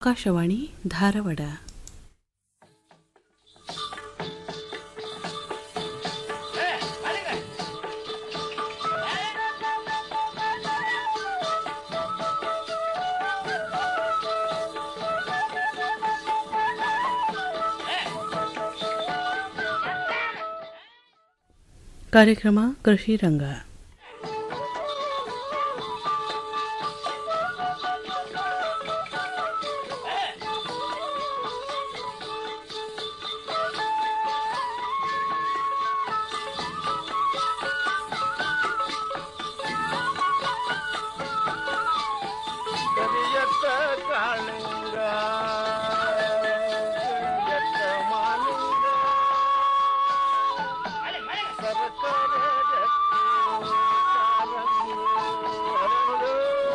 ಆಕಾಶವಾಣಿ ಧಾರವಾಡ ಕಾರ್ಯಕ್ರಮ ಕೃಷಿ ರಂಗ ಕರಿಯತ್ತ ಕಾಳಿಂಗ ಕರಿಯತ್ತ ಮಾಲಿಂಗ ಸರಸರ ರತ್ನ ಕಾರಂಗಿ ಹರಳು.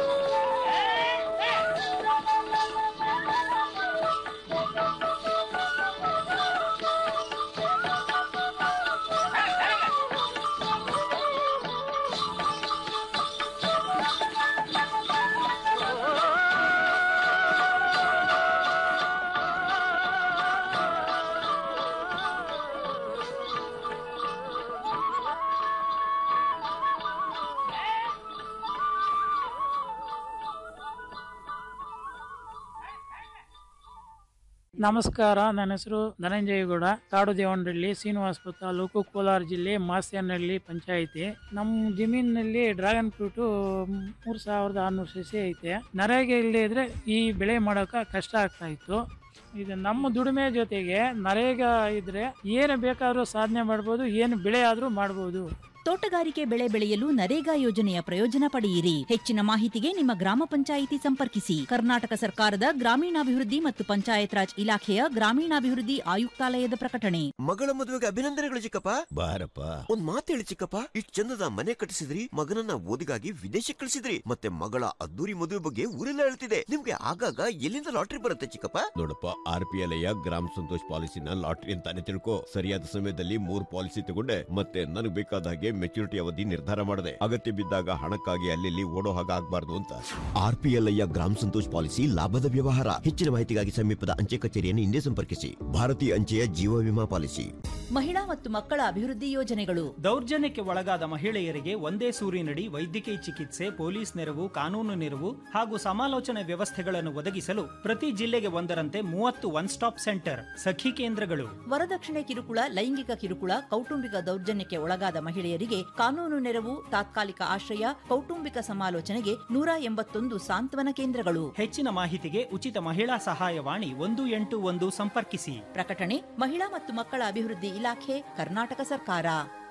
ನಮಸ್ಕಾರ ನನ್ನ ಹೆಸರು ಧನಂಜಯಗೌಡ ಕಾಡು ದೇವನಹಳ್ಳಿ ಶ್ರೀನಿವಾಸಪುರ ತಾಲೂಕು ಕೋಲಾರ ಜಿಲ್ಲೆ ಮಾಸ್ಯನಹಳ್ಳಿ ಪಂಚಾಯಿತಿ ನಮ್ಮ ಜಮೀನಿನಲ್ಲಿ ಡ್ರ್ಯಾಗನ್ ಫ್ರೂಟ್ ಮೂರ್ ಸಾವಿರದ ಆರ್ನೂರು ಸಸಿ ಐತೆ ನರೇಗೆ ಇಲ್ಲದೆ ಇದ್ರೆ ಈ ಬೆಳೆ ಮಾಡೋಕೆ ಕಷ್ಟ ಆಗ್ತಾ ಇತ್ತು ಇದು ನಮ್ಮ ದುಡಿಮೆ ಜೊತೆಗೆ ನರೇಗ ಇದ್ರೆ ಏನು ಬೇಕಾದ್ರೂ ಸಾಧನೆ ಮಾಡ್ಬೋದು ಏನು ಬೆಳೆ ಆದ್ರೂ ಮಾಡ್ಬೋದು ತೋಟಗಾರಿಕೆ ಬೆಳೆ ಬೆಳೆಯಲು ನರೇಗಾ ಯೋಜನೆಯ ಪ್ರಯೋಜನ ಪಡೆಯಿರಿ ಹೆಚ್ಚಿನ ಮಾಹಿತಿಗೆ ನಿಮ್ಮ ಗ್ರಾಮ ಪಂಚಾಯಿತಿ ಸಂಪರ್ಕಿಸಿ ಕರ್ನಾಟಕ ಸರ್ಕಾರದ ಗ್ರಾಮೀಣಾಭಿವೃದ್ಧಿ ಮತ್ತು ಪಂಚಾಯತ್ ರಾಜ್ ಇಲಾಖೆಯ ಗ್ರಾಮೀಣಾಭಿವೃದ್ಧಿ ಆಯುಕ್ತಾಲಯದ ಪ್ರಕಟಣೆ ಮಗಳ ಮದುವೆಗೆ ಅಭಿನಂದನೆಗಳು ಚಿಕ್ಕಪ್ಪ ಬಾರಪ್ಪ ಒಂದ್ ಮಾತು ಹೇಳಿ ಚಿಕ್ಕಪ್ಪ ಇಷ್ಟ್ ಚಂದದ ಮನೆ ಕಟ್ಟಿಸಿದ್ರಿ ಮಗನನ್ನ ಓದಿಗಾಗಿ ವಿದೇಶಕ್ಕೆ ಕಳಿಸಿದ್ರಿ ಮತ್ತೆ ಮಗಳ ಅದ್ದೂರಿ ಮದುವೆ ಬಗ್ಗೆ ಊರೆಲ್ಲ ಹೇಳ್ತಿದೆ ನಿಮ್ಗೆ ಆಗಾಗ ಎಲ್ಲಿಂದ ಲಾಟ್ರಿ ಬರುತ್ತೆ ಚಿಕ್ಕಪ್ಪ ನೋಡಪ್ಪ ಆರ್ ಪಿ ಎಲ್ ಗ್ರಾಮ ಸಂತೋಷ್ ಪಾಲಿಸಿನ ಲಾಟ್ರಿ ಅಂತಾನೆ ತಿಳ್ಕೊ ಸರಿಯಾದ ಸಮಯದಲ್ಲಿ ಮೂರ್ ಪಾಲಿಸಿ ತಗೊಂಡೆ ಮತ್ತೆ ನನಗೆ ಬೇಕಾದ ಹಾಗೆ ಮೆಚುರಿಟಿ ಅವಧಿ ನಿರ್ಧಾರ ಮಾಡಿದೆ ಅಗತ್ಯ ಬಿದ್ದಾಗ ಹಣಕ್ಕಾಗಿ ಅಲ್ಲಿ ಓಡೋ ಹಾಗೆ ಆಗ್ಬಾರ್ದು ಅಂತ ಆರ್ ಪಿ ಎಲ್ ಗ್ರಾಮ ಸಂತೋಷ್ ಪಾಲಿಸಿ ಲಾಭದ ವ್ಯವಹಾರ ಹೆಚ್ಚಿನ ಮಾಹಿತಿಗಾಗಿ ಸಮೀಪದ ಅಂಚೆ ಕಚೇರಿಯನ್ನು ಹಿಂದೆ ಸಂಪರ್ಕಿಸಿ ಭಾರತೀಯ ಅಂಚೆಯ ಜೀವ ವಿಮಾ ಪಾಲಿಸಿ ಮಹಿಳಾ ಮತ್ತು ಮಕ್ಕಳ ಅಭಿವೃದ್ಧಿ ಯೋಜನೆಗಳು ದೌರ್ಜನ್ಯಕ್ಕೆ ಒಳಗಾದ ಮಹಿಳೆಯರಿಗೆ ಒಂದೇ ಸೂರಿನಡಿ ವೈದ್ಯಕೀಯ ಚಿಕಿತ್ಸೆ ಪೊಲೀಸ್ ನೆರವು ಕಾನೂನು ನೆರವು ಹಾಗೂ ಸಮಾಲೋಚನೆ ವ್ಯವಸ್ಥೆಗಳನ್ನು ಒದಗಿಸಲು ಪ್ರತಿ ಜಿಲ್ಲೆಗೆ ಒಂದರಂತೆ ಮೂವತ್ತು ಒನ್ ಸ್ಟಾಪ್ ಸೆಂಟರ್ ಸಖಿ ಕೇಂದ್ರಗಳು ವರದಕ್ಷಿಣೆ ಕಿರುಕುಳ ಲೈಂಗಿಕ ಕಿರುಕುಳ ಕೌಟುಂಬಿಕ ದೌರ್ಜನ್ಯಕ್ಕೆ ಒಳಗಾದ ಮಹಿಳೆಯರಿಗೆ ಕಾನೂನು ನೆರವು ತಾತ್ಕಾಲಿಕ ಆಶ್ರಯ ಕೌಟುಂಬಿಕ ಸಮಾಲೋಚನೆಗೆ ನೂರ ಎಂಬತ್ತೊಂದು ಸಾಂತ್ವನ ಕೇಂದ್ರಗಳು ಹೆಚ್ಚಿನ ಮಾಹಿತಿಗೆ ಉಚಿತ ಮಹಿಳಾ ಸಹಾಯವಾಣಿ ಒಂದು ಎಂಟು ಒಂದು ಸಂಪರ್ಕಿಸಿ ಪ್ರಕಟಣೆ ಮಹಿಳಾ ಮತ್ತು ಮಕ್ಕಳ ಅಭಿವೃದ್ಧಿ ಇಲಾಖೆ ಕರ್ನಾಟಕ ಸರ್ಕಾರ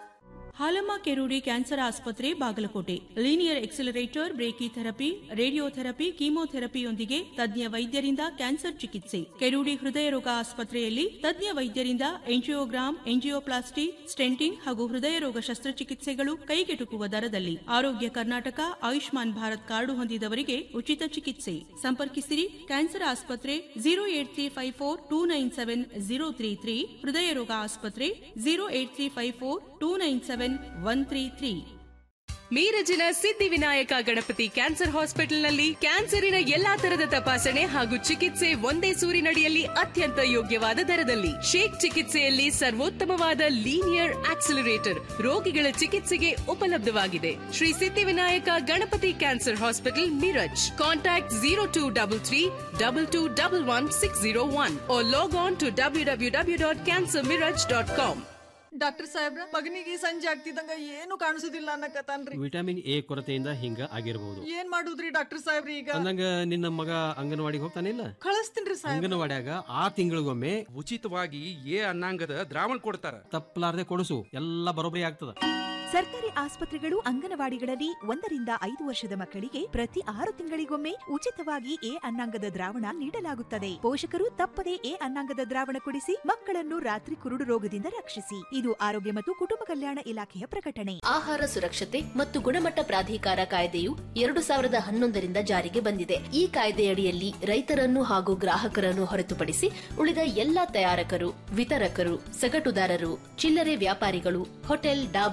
ಹಾಲಮ್ಮ ಕೆರೂಡಿ ಕ್ಯಾನ್ಸರ್ ಆಸ್ಪತ್ರೆ Bagalkot linear accelerator brachytherapy radiotherapy ಕೀಮೋಥೆರಪಿಯೊಂದಿಗೆ ತಜ್ಞ ವೈದ್ಯರಿಂದ ಕ್ಯಾನ್ಸರ್ ಚಿಕಿತ್ಸೆ ಕೆರೂಡಿ ಹೃದಯ ರೋಗ ಆಸ್ಪತ್ರೆಯಲ್ಲಿ ತಜ್ಞ ವೈದ್ಯರಿಂದ ಎಂಜಿಯೋಗ್ರಾಮ್ ಎಂಜಿಯೋಪ್ಲಾಸ್ಟಿ ಸ್ಟೆಂಟಿಂಗ್ ಹಾಗೂ ಹೃದಯ ರೋಗ ಶಸ್ತ್ರಚಿಕಿತ್ಸೆಗಳು ಕೈಗೆಟುಕುವ ದರದಲ್ಲಿ ಆರೋಗ್ಯ ಕರ್ನಾಟಕ ಆಯುಷ್ಮಾನ್ ಭಾರತ್ ಕಾರ್ಡು ಹೊಂದಿದವರಿಗೆ ಉಚಿತ ಚಿಕಿತ್ಸೆ ಸಂಪರ್ಕಿಸಿರಿ ಕ್ಯಾನ್ಸರ್ ಆಸ್ಪತ್ರೆ zero eight three five four two nine seven zero three three ಹೃದಯ ರೋಗ ಆಸ್ಪತ್ರೆ zero eight three five four two nine seven one three three ಮೀರಜಿನ ಸಿದ್ಧಿವಿನಾಯಕ ಗಣಪತಿ ಕ್ಯಾನ್ಸರ್ ಹಾಸ್ಪಿಟಲ್ನಲ್ಲಿ ಕ್ಯಾನ್ಸರಿನ ಎಲ್ಲಾ ತರದ ತಪಾಸಣೆ ಹಾಗೂ ಚಿಕಿತ್ಸೆ ಒಂದೇ ಸೂರಿನಡಿಯಲ್ಲಿ ಅತ್ಯಂತ ಯೋಗ್ಯವಾದ ದರದಲ್ಲಿ ಶೇಕ್ ಚಿಕಿತ್ಸೆಯಲ್ಲಿ ಸರ್ವೋತ್ತಮವಾದ ಲೀನಿಯರ್ ಆಕ್ಸಿಲರೇಟರ್ ರೋಗಿಗಳ ಚಿಕಿತ್ಸೆಗೆ ಉಪಲಬ್ಧವಾಗಿದೆ Shri Siddhivinayak Ganapati cancer hospital Miraj contact zero two double three double two double one six zero one log on to W W W dot cancer Miraj dot com doctor ಸಾಹೇಬ್ರ ಮಗನಿಗೆ ಸಂಜೆ ಆಗ್ತಿದಂಗ ಏನು ಕಾಣಿಸುದಿಲ್ಲ ಅನ್ನಕತ್ತಾನ್ರಿ ವಿಟಮಿನ್ ಎ ಕೊರತೆಯಿಂದ ಹಿಂಗ ಆಗಿರಬಹುದು ಏನ್ ಮಾಡುದ್ರಿ ಡಾಕ್ಟರ್ ಸಾಹೇಬ್ರಿ ಈಗ ಅಂದಂಗ ನಿನ್ನ ಮಗ ಅಂಗನವಾಡಿಗೆ ಹೋಗ್ತಾನಿಲ್ಲ ಕಳಿಸ್ತೀನ್ರಿ ಸಾಹೇಬ್ರ ಅಂಗನವಾಡ್ಯಾಗ ಆ ತಿಂಗಳಿಗೊಮ್ಮೆ ಉಚಿತವಾಗಿ ಎ ಅನ್ನಾಂಗದ ದ್ರಾವಣ ಕೊಡ್ತಾರ ತಪ್ಪಲಾರ್ದೆ ಕೊಡಿಸು ಎಲ್ಲ ಬರೋಬ್ಬರಿ ಆಗ್ತದ ಸರ್ಕಾರಿ ಆಸ್ಪತ್ರೆಗಳು ಅಂಗನವಾಡಿಗಳಲ್ಲಿ ಒಂದರಿಂದ ಐದು ವರ್ಷದ ಮಕ್ಕಳಿಗೆ ಪ್ರತಿ ಆರು ತಿಂಗಳಿಗೊಮ್ಮೆ ಉಚಿತವಾಗಿ ಎ ಅನ್ನಾಂಗದ ದ್ರಾವಣ ನೀಡಲಾಗುತ್ತದೆ ಪೋಷಕರು ತಪ್ಪದೆ ಎ ಅನ್ನಾಂಗದ ದ್ರಾವಣ ಕುಡಿಸಿ ಮಕ್ಕಳನ್ನು ರಾತ್ರಿ ಕುರುಡು ರೋಗದಿಂದ ರಕ್ಷಿಸಿ ಇದು ಆರೋಗ್ಯ ಮತ್ತು ಕುಟುಂಬ ಕಲ್ಯಾಣ ಇಲಾಖೆಯ ಪ್ರಕಟಣೆ ಆಹಾರ ಸುರಕ್ಷತೆ ಮತ್ತು ಗುಣಮಟ್ಟ ಪ್ರಾಧಿಕಾರ ಕಾಯ್ದೆಯು ಎರಡು ಸಾವಿರದ ಹನ್ನೊಂದರಿಂದ ಜಾರಿಗೆ ಬಂದಿದೆ ಈ ಕಾಯ್ದೆಯಡಿಯಲ್ಲಿ ರೈತರನ್ನು ಹಾಗೂ ಗ್ರಾಹಕರನ್ನು ಹೊರತುಪಡಿಸಿ ಉಳಿದ ಎಲ್ಲಾ ತಯಾರಕರು ವಿತರಕರು ಸಗಟುದಾರರು ಚಿಲ್ಲರೆ ವ್ಯಾಪಾರಿಗಳು ಹೋಟೆಲ್ ಡಾಬಾ ಮಾಲೀಕ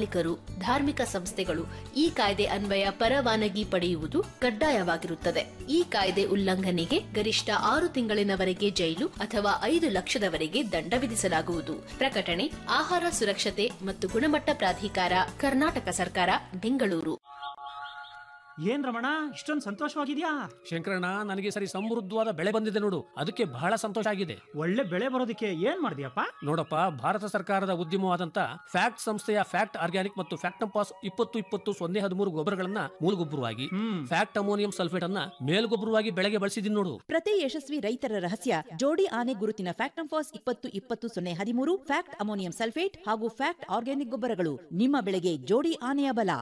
ಮಾಲೀಕರು ಧಾರ್ಮಿಕ ಸಂಸ್ಥೆಗಳು ಈ ಕಾಯ್ದೆ ಅನ್ವಯ ಪರವಾನಗಿ ಪಡೆಯುವುದು ಕಡ್ಡಾಯವಾಗಿರುತ್ತದೆ ಈ ಕಾಯ್ದೆ ಉಲ್ಲಂಘನೆಗೆ ಗರಿಷ್ಠ ಆರು ತಿಂಗಳಿನವರೆಗೆ ಜೈಲು ಅಥವಾ ಐದು ಲಕ್ಷದವರೆಗೆ ದಂಡ ವಿಧಿಸಲಾಗುವುದು ಪ್ರಕಟಣೆ ಆಹಾರ ಸುರಕ್ಷತೆ ಮತ್ತು ಗುಣಮಟ್ಟ ಪ್ರಾಧಿಕಾರ ಕರ್ನಾಟಕ ಸರ್ಕಾರ ಬೆಂಗಳೂರು ಏನ್ ರಮಣ ಇಷ್ಟೊಂದು ಸಂತೋಷವಾಗಿದ್ಯಾ ಶಂಕರಣ್ಣ ನನಗೆ ಈ ಸರಿ ಸಮೃದ್ಧವಾದ ಬೆಳೆ ಬಂದಿದೆ ನೋಡು ಅದಕ್ಕೆ ಬಹಳ ಸಂತೋಷ ಆಗಿದೆ ಒಳ್ಳೆ ಬೆಳೆ ಬರೋದಕ್ಕೆ ಏನ್ ಮಾಡಿದ್ಯಪ್ಪ ನೋಡಪ್ಪ ಭಾರತ ಸರ್ಕಾರದ ಉದ್ಯಮವಾದಂತ ಫ್ಯಾಕ್ಟ್ ಸಂಸ್ಥೆಯ ಫ್ಯಾಕ್ಟ್ ಆರ್ಗ್ಯಾನಿಕ್ ಮತ್ತು ಫ್ಯಾಕ್ಟಂಪಾಸ್ ಇಪ್ಪತ್ತು ಇಪ್ಪತ್ತು ಸೊನ್ನೆ ಹದಿಮೂರು ಗೊಬ್ಬರಗಳನ್ನ ಮೂಲಗೊಬ್ಬರವಾಗಿ ಫ್ಯಾಕ್ಟ್ ಅಮೋನಿಯಂ ಸಲ್ಫೇಟ್ ಅನ್ನ ಮೇಲ್ಗೊಬ್ಬರವಾಗಿ ಬೆಳೆಗೆ ಬಳಸಿದೀನಿ ನೋಡು ಪ್ರತಿ ಯಶಸ್ವಿ ರೈತರ ರಹಸ್ಯ ಜೋಡಿ ಆನೆ ಗುರುತಿನ ಫ್ಯಾಕ್ಟ್ ಫಾಸ್ ಇಪ್ಪತ್ತು ಇಪ್ಪತ್ತು ಸೊನ್ನೆ ಹದಿಮೂರು ಫ್ಯಾಕ್ಟ್ ಅಮೋನಿಯಂ ಸಲ್ಫೇಟ್ ಹಾಗೂ ಫ್ಯಾಕ್ಟ್ ಆರ್ಗ್ಯಾನಿಕ್ ಗೊಬ್ಬರಗಳು ನಿಮ್ಮ ಬೆಳೆಗೆ ಜೋಡಿ ಆನೆಯ ಬಲ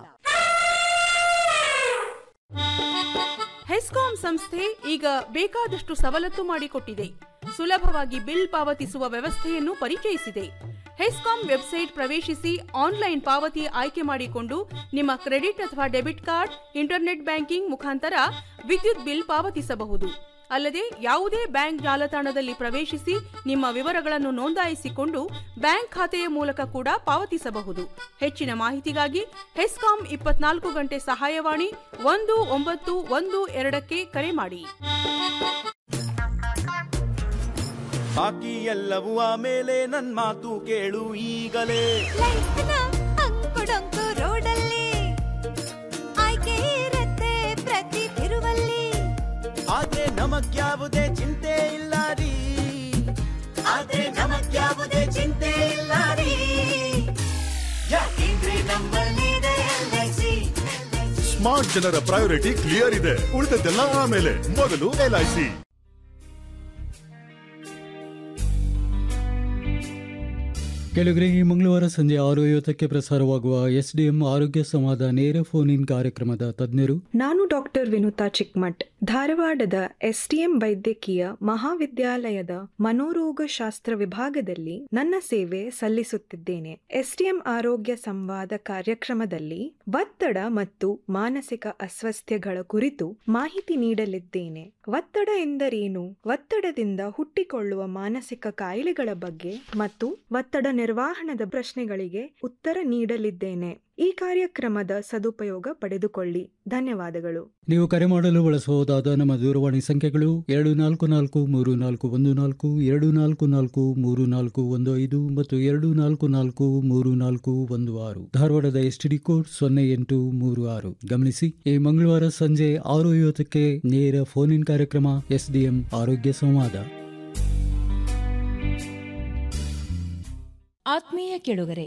ಹೆಸ್ಕಾಂ ಸಂಸ್ಥೆ ಈಗ ಬೇಕಾದಷ್ಟು ಸವಲತ್ತು ಮಾಡಿಕೊಟ್ಟಿದೆ ಸುಲಭವಾಗಿ ಬಿಲ್ ಪಾವತಿಸುವ ವ್ಯವಸ್ಥೆಯನ್ನು ಪರಿಚಯಿಸಿದೆ ಹೆಸ್ಕಾಂ ವೆಬ್ಸೈಟ್ ಪ್ರವೇಶಿಸಿ ಆನ್ಲೈನ್ ಪಾವತಿ ಆಯ್ಕೆ ಮಾಡಿಕೊಂಡು ನಿಮ್ಮ ಕ್ರೆಡಿಟ್ ಅಥವಾ ಡೆಬಿಟ್ ಕಾರ್ಡ್ ಇಂಟರ್ನೆಟ್ ಬ್ಯಾಂಕಿಂಗ್ ಮುಖಾಂತರ ವಿದ್ಯುತ್ ಬಿಲ್ ಪಾವತಿಸಬಹುದು ಅಲ್ಲದೆ ಯಾವುದೇ ಬ್ಯಾಂಕ್ ಜಾಲತಾಣದಲ್ಲಿ ಪ್ರವೇಶಿಸಿ ನಿಮ್ಮ ವಿವರಗಳನ್ನು ನೋಂದಾಯಿಸಿಕೊಂಡು ಬ್ಯಾಂಕ್ ಖಾತೆಯ ಮೂಲಕ ಕೂಡ ಪಾವತಿಸಬಹುದು ಹೆಚ್ಚಿನ ಮಾಹಿತಿಗಾಗಿ ಹೆಸ್ಕಾಂ ಇಪ್ಪತ್ನಾಲ್ಕು ಗಂಟೆ ಸಹಾಯವಾಣಿ ಒಂದು ಒಂಬತ್ತು ಒಂದು ಎರಡಕ್ಕೆ ಕರೆ ಮಾಡಿ ಬಾಕಿ ಎಲ್ಲವೂ ಆಮೇಲೆ ನನ್ ಮಾತು ಕೇಳು ಈಗಲೇ ಅಂಕುಡೊಂಕು ರೋಡಲ್ಲಿ ಆಯ್ಕೆ ಇರತ್ತೆ ಪ್ರತಿ ತಿರುವಲ್ಲಿ ಆದ್ರೆ ನಮಗ್ಯಾವುದೇ ಚಿಂತೆ ಇಲ್ಲ ರೀ ಆದ್ರೆ ನಮಗ್ಯಾವುದೇ ಚಿಂತೆ ಇಲ್ಲ ರೀ ಯಾಕೆಂದ್ರೆ ನಮ್ಮಲ್ಲಿದೆ LIC. ಸ್ಮಾರ್ಟ್ ಜನರ ಪ್ರಯಾರಿಟಿ ಕ್ಲಿಯರ್ ಇದೆ ಉಳಿದದ್ದೆಲ್ಲ ಆಮೇಲೆ ಮೊದಲು ಎಲ್ಐಸಿ ಕೆಲವರಿಗೆ ಈ ಮಂಗಳವಾರ ಸಂಜೆ ಆರು ಐವತ್ತಕ್ಕೆ ಪ್ರಸಾರವಾಗುವ ಎಸ್ಡಿಎಂ ಆರೋಗ್ಯ ಸಂವಾದ ನೇರ ಫೋನ್ ಇನ್ ಕಾರ್ಯಕ್ರಮದ ತಜ್ಞರು ನಾನು ಡಾಕ್ಟರ್ ವಿನುತಾ ಚಿಕ್ಮಠ್ ಧಾರವಾಡದ ಎಸ್ಟಿಎಂ ವೈದ್ಯಕೀಯ ಮಹಾವಿದ್ಯಾಲಯದ ಮನೋರೋಗ ಶಾಸ್ತ್ರ ವಿಭಾಗದಲ್ಲಿ ನನ್ನ ಸೇವೆ ಸಲ್ಲಿಸುತ್ತಿದ್ದೇನೆ ಎಸ್ಟಿಎಂ ಆರೋಗ್ಯ ಸಂವಾದ ಕಾರ್ಯಕ್ರಮದಲ್ಲಿ ಒತ್ತಡ ಮತ್ತು ಮಾನಸಿಕ ಅಸ್ವಸ್ಥ್ಯಗಳ ಕುರಿತು ಮಾಹಿತಿ ನೀಡಲಿದ್ದೇನೆ ಒತ್ತಡ ಎಂದರೇನು ಒತ್ತಡದಿಂದ ಹುಟ್ಟಿಕೊಳ್ಳುವ ಮಾನಸಿಕ ಕಾಯಿಲೆಗಳ ಬಗ್ಗೆ ಮತ್ತು ಒತ್ತಡ ನಿರ್ವಹಣದ ಪ್ರಶ್ನೆಗಳಿಗೆ ಉತ್ತರ ನೀಡಲಿದ್ದೇನೆ ಈ ಕಾರ್ಯಕ್ರಮದ ಸದುಪಯೋಗ ಪಡೆದುಕೊಳ್ಳಿ ಧನ್ಯವಾದಗಳು ನೀವು ಕರೆ ಮಾಡಲು ಬಳಸಬಹುದಾದ ನಮ್ಮ ದೂರವಾಣಿ ಸಂಖ್ಯೆಗಳು ಎರಡು ನಾಲ್ಕು ನಾಲ್ಕು ಮೂರು ನಾಲ್ಕು ಒಂದು ನಾಲ್ಕು ಎರಡು ನಾಲ್ಕು ನಾಲ್ಕು ಮೂರು ನಾಲ್ಕು ಒಂದು ಐದು ಮತ್ತು ಎರಡು ನಾಲ್ಕು ನಾಲ್ಕು ಮೂರು ನಾಲ್ಕು ಒಂದು ಆರು ಧಾರವಾಡದ ಎಸ್ಟಿಡಿ ಕೋಡ್ ಸೊನ್ನೆ ಎಂಟು ಮೂರು ಆರು ಗಮನಿಸಿ ಈ ಮಂಗಳವಾರ ಸಂಜೆ ಆರು ಐವತ್ತಕ್ಕೆ ನೇರ ಫೋನ್ ಇನ್ ಕಾರ್ಯಕ್ರಮ ಎಸ್ಡಿಎಂ ಆರೋಗ್ಯ ಸಂವಾದ ಆತ್ಮೀಯ ಕೆಳುಗರೆ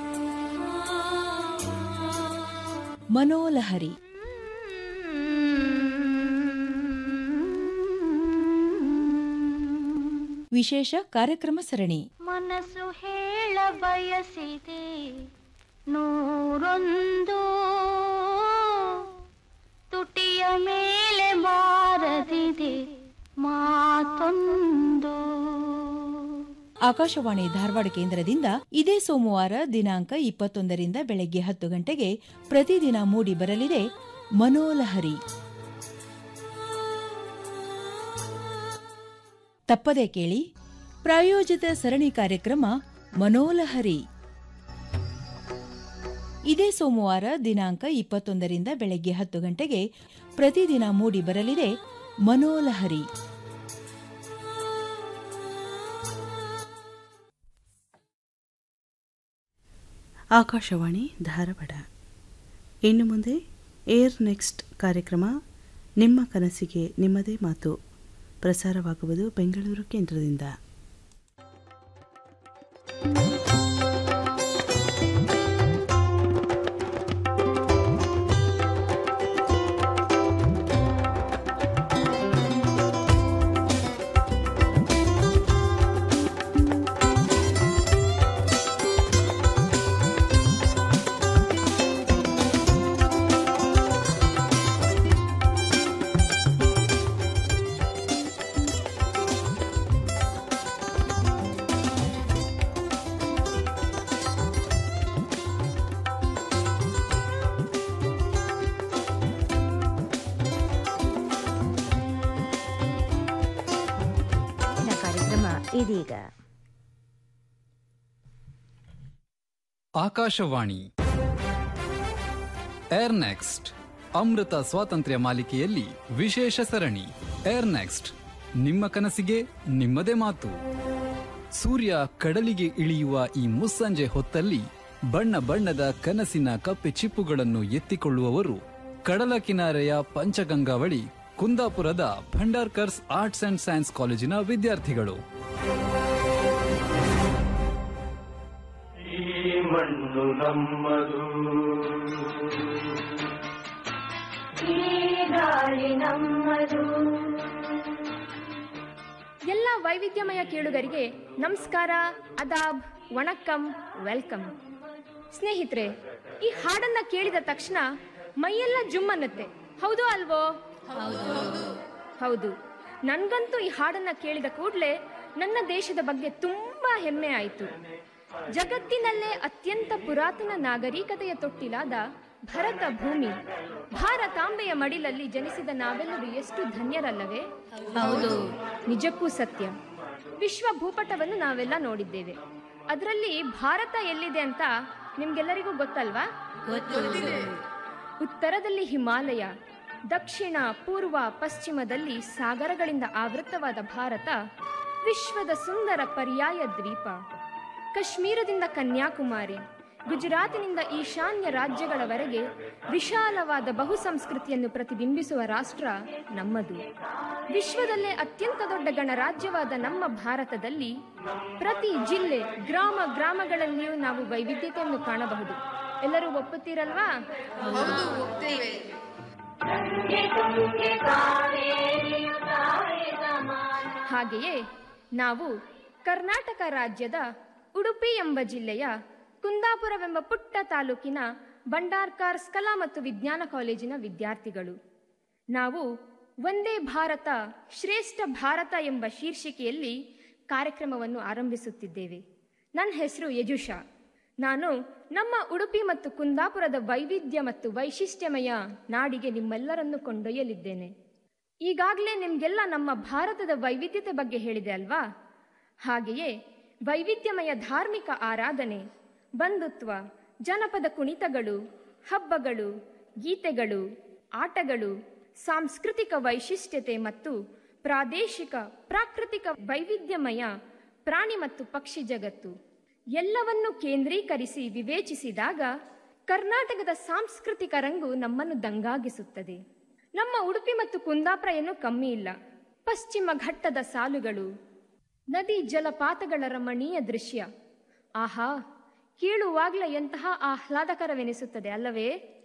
ಮನೋಲಹರಿ ವಿಶೇಷ ಕಾರ್ಯಕ್ರಮ ಸರಣಿ ಮನಸ್ಸು ಹೇಳ ಬಯಸಿದೆ ನೂರೊಂದು ತುಟಿಯ ಮೇಲೆ ಬಾರದಿದೆ ಮಾತೊಂದು ಆಕಾಶವಾಣಿ ಧಾರವಾಡ ಕೇಂದ್ರದಿಂದ ಇದೇ ಸೋಮವಾರ ದಿನಾಂಕ ಇಪ್ಪತ್ತೊಂದರಿಂದ ಬೆಳಗ್ಗೆ ಹತ್ತು ಗಂಟೆಗೆ ಪ್ರತಿದಿನ ಮೂಡಿ ಬರಲಿದೆ ಮನೋಲಹರಿ ತಪ್ಪದೆ ಕೇಳಿ ಪ್ರಾಯೋಜಿತ ಸರಣಿ ಕಾರ್ಯಕ್ರಮ ಮನೋಲಹರಿ ಇದೇ ಸೋಮವಾರ ದಿನಾಂಕ ಇಪ್ಪತ್ತೊಂದರಿಂದ ಬೆಳಗ್ಗೆ ಹತ್ತು ಗಂಟೆಗೆ ಪ್ರತಿದಿನ ಮೂಡಿ ಬರಲಿದೆ ಮನೋಲಹರಿ ಆಕಾಶವಾಣಿ ಧಾರವಾಡ ಇನ್ನು ಮುಂದೆ ಏರ್ ನೆಕ್ಸ್ಟ್ ಕಾರ್ಯಕ್ರಮ ನಿಮ್ಮ ಕನಸಿಗೆ ನಿಮ್ಮದೇ ಮಾತು ಪ್ರಸಾರವಾಗುವುದು ಬೆಂಗಳೂರು ಕೇಂದ್ರದಿಂದ ಮುಂದಿನ ಕಾರ್ಯಕ್ರಮ ಇದೀಗ ಆಕಾಶವಾಣಿ ಏರ್ ನೆಕ್ಸ್ಟ್ ಅಮೃತ ಸ್ವಾತಂತ್ರ್ಯ ಮಾಲಿಕೆಯಲ್ಲಿ ವಿಶೇಷ ಸರಣಿ ಏರ್ ನೆಕ್ಸ್ಟ್ ನಿಮ್ಮ ಕನಸಿಗೆ ನಿಮ್ಮದೇ ಮಾತು ಸೂರ್ಯ ಕಡಲಿಗೆ ಇಳಿಯುವ ಈ ಮುಸ್ಸಂಜೆ ಹೊತ್ತಲ್ಲಿ ಬಣ್ಣ ಬಣ್ಣದ ಕನಸಿನ ಕಪ್ಪೆ ಚಿಪ್ಪುಗಳನ್ನು ಎತ್ತಿಕೊಳ್ಳುವವರು ಕಡಲ ಕಿನಾರೆಯ ಪಂಚಗಂಗಾವಳಿ ಕುಂದಾಪುರದ ಭಂಡಾರ್ಕರ್ಸ್ ಆರ್ಟ್ಸ್ ಅಂಡ್ ಸೈನ್ಸ್ ಕಾಲೇಜಿನ ವಿದ್ಯಾರ್ಥಿಗಳು ಈ ಮಣ್ಣು ನಮ್ಮದು ಗಾಳಿ ನಮ್ಮದು ಎಲ್ಲ ವೈವಿಧ್ಯಮಯ ಕೇಳುಗರಿಗೆ ನಮಸ್ಕಾರ ಅದಾಬ್ ವಣಕ್ಕಂ ವೆಲ್ಕಮ್ ಸ್ನೇಹಿತರೆ ಈ ಹಾಡನ್ನ ಕೇಳಿದ ತಕ್ಷಣ ಮೈಯೆಲ್ಲ ಜುಮ್ ಅನ್ನತ್ತೆ ಹೌದು ಅಲ್ವೋ ಹೌದು ನನ್ಗಂತೂ ಈ ಹಾಡನ್ನ ಕೇಳಿದ ಕೂಡಲೇ ನನ್ನ ದೇಶದ ಬಗ್ಗೆ ತುಂಬಾ ಹೆಮ್ಮೆ ಆಯಿತು ಜಗತ್ತಿನಲ್ಲೇ ಅತ್ಯಂತ ಪುರಾತನ ನಾಗರಿಕತೆಯ ತೊಟ್ಟಿಲಾದ ಭರತ ಭೂಮಿ ಭಾರತಾಂಬೆಯ ಮಡಿಲಲ್ಲಿ ಜನಿಸಿದ ನಾವೆಲ್ಲರೂ ಎಷ್ಟು ಧನ್ಯರಲ್ಲವೇ ಹೌದು. ನಿಜಕ್ಕೂ ಸತ್ಯ ವಿಶ್ವ ಭೂಪಟವನ್ನು ನಾವೆಲ್ಲ ನೋಡಿದ್ದೇವೆ ಅದರಲ್ಲಿ ಭಾರತ ಎಲ್ಲಿದೆ ಅಂತ ನಿಮ್ಗೆಲ್ಲರಿಗೂ ಗೊತ್ತಲ್ವಾ ಉತ್ತರದಲ್ಲಿ ಹಿಮಾಲಯ ದಕ್ಷಿಣ ಪೂರ್ವ ಪಶ್ಚಿಮದಲ್ಲಿ ಸಾಗರಗಳಿಂದ ಆವೃತವಾದ ಭಾರತ ವಿಶ್ವದ ಸುಂದರ ಪರ್ಯಾಯ ದ್ವೀಪ ಕಾಶ್ಮೀರದಿಂದ ಕನ್ಯಾಕುಮಾರಿ ಗುಜರಾತಿನಿಂದ ಈಶಾನ್ಯ ರಾಜ್ಯಗಳವರೆಗೆ ವಿಶಾಲವಾದ ಬಹುಸಂಸ್ಕೃತಿಯನ್ನು ಪ್ರತಿಬಿಂಬಿಸುವ ರಾಷ್ಟ್ರ ನಮ್ಮದು ವಿಶ್ವದಲ್ಲೇ ಅತ್ಯಂತ ದೊಡ್ಡ ಗಣರಾಜ್ಯವಾದ ನಮ್ಮ ಭಾರತದಲ್ಲಿ ಪ್ರತಿ ಜಿಲ್ಲೆ ಗ್ರಾಮ ಗ್ರಾಮಗಳಲ್ಲಿಯೂ ನಾವು ವೈವಿಧ್ಯತೆಯನ್ನು ಕಾಣಬಹುದು ಎಲ್ಲರೂ ಒಪ್ಪುತ್ತೀರಲ್ವಾ ಹಾಗೆಯೇ ನಾವು ಕರ್ನಾಟಕ ರಾಜ್ಯದ ಉಡುಪಿ ಎಂಬ ಜಿಲ್ಲೆಯ ಕುಂದಾಪುರವೆಂಬ ಪುಟ್ಟ ತಾಲೂಕಿನ ಬಂಡಾರ್ಕಾರ್ಸ್ ಕಲಾ ಮತ್ತು ವಿಜ್ಞಾನ ಕಾಲೇಜಿನ ವಿದ್ಯಾರ್ಥಿಗಳು ನಾವು ಒಂದೇ ಭಾರತ ಶ್ರೇಷ್ಠ ಭಾರತ ಎಂಬ ಶೀರ್ಷಿಕೆಯಲ್ಲಿ ಕಾರ್ಯಕ್ರಮವನ್ನು ಆರಂಭಿಸುತ್ತಿದ್ದೇವೆ ನನ್ನ ಹೆಸರು ಯಜುಷಾ ನಾನು ನಮ್ಮ ಉಡುಪಿ ಮತ್ತು ಕುಂದಾಪುರದ ವೈವಿಧ್ಯ ಮತ್ತು ವೈಶಿಷ್ಟ್ಯಮಯ ನಾಡಿಗೆ ನಿಮ್ಮೆಲ್ಲರನ್ನು ಕೊಂಡೊಯ್ಯಲಿದ್ದೇನೆ ಈಗಾಗಲೇ ನಿಮಗೆಲ್ಲ ನಮ್ಮ ಭಾರತದ ವೈವಿಧ್ಯತೆ ಬಗ್ಗೆ ಹೇಳಿದೆ ಅಲ್ವಾ ಹಾಗೆಯೇ ವೈವಿಧ್ಯಮಯ ಧಾರ್ಮಿಕ ಆರಾಧನೆ ಬಂಧುತ್ವ ಜನಪದ ಕುಣಿತಗಳು ಹಬ್ಬಗಳು ಗೀತೆಗಳು ಆಟಗಳು ಸಾಂಸ್ಕೃತಿಕ ವೈಶಿಷ್ಟ್ಯತೆ ಮತ್ತು ಪ್ರಾದೇಶಿಕ ಪ್ರಾಕೃತಿಕ ವೈವಿಧ್ಯಮಯ ಪ್ರಾಣಿ ಮತ್ತು ಪಕ್ಷಿ ಜಗತ್ತು ಎಲ್ಲವನ್ನು ಕೇಂದ್ರೀಕರಿಸಿ ವಿವೇಚಿಸಿದಾಗ ಕರ್ನಾಟಕದ ಸಾಂಸ್ಕೃತಿಕ ರಂಗು ನಮ್ಮನ್ನು ದಂಗಾಗಿಸುತ್ತದೆ ನಮ್ಮ ಉಡುಪಿ ಮತ್ತು ಕುಂದಾಪುರ ಏನು ಕಮ್ಮಿ ಇಲ್ಲ ಪಶ್ಚಿಮ ಘಟ್ಟದ ಸಾಲುಗಳು ನದಿ ಜಲಪಾತಗಳ ರಮಣೀಯ ದೃಶ್ಯ ಆಹಾ ಕೇಳುವಾಗಲೇ ಎಂತಹ ಆಹ್ಲಾದಕರವೆನಿಸುತ್ತದೆ ಅಲ್ಲವೇ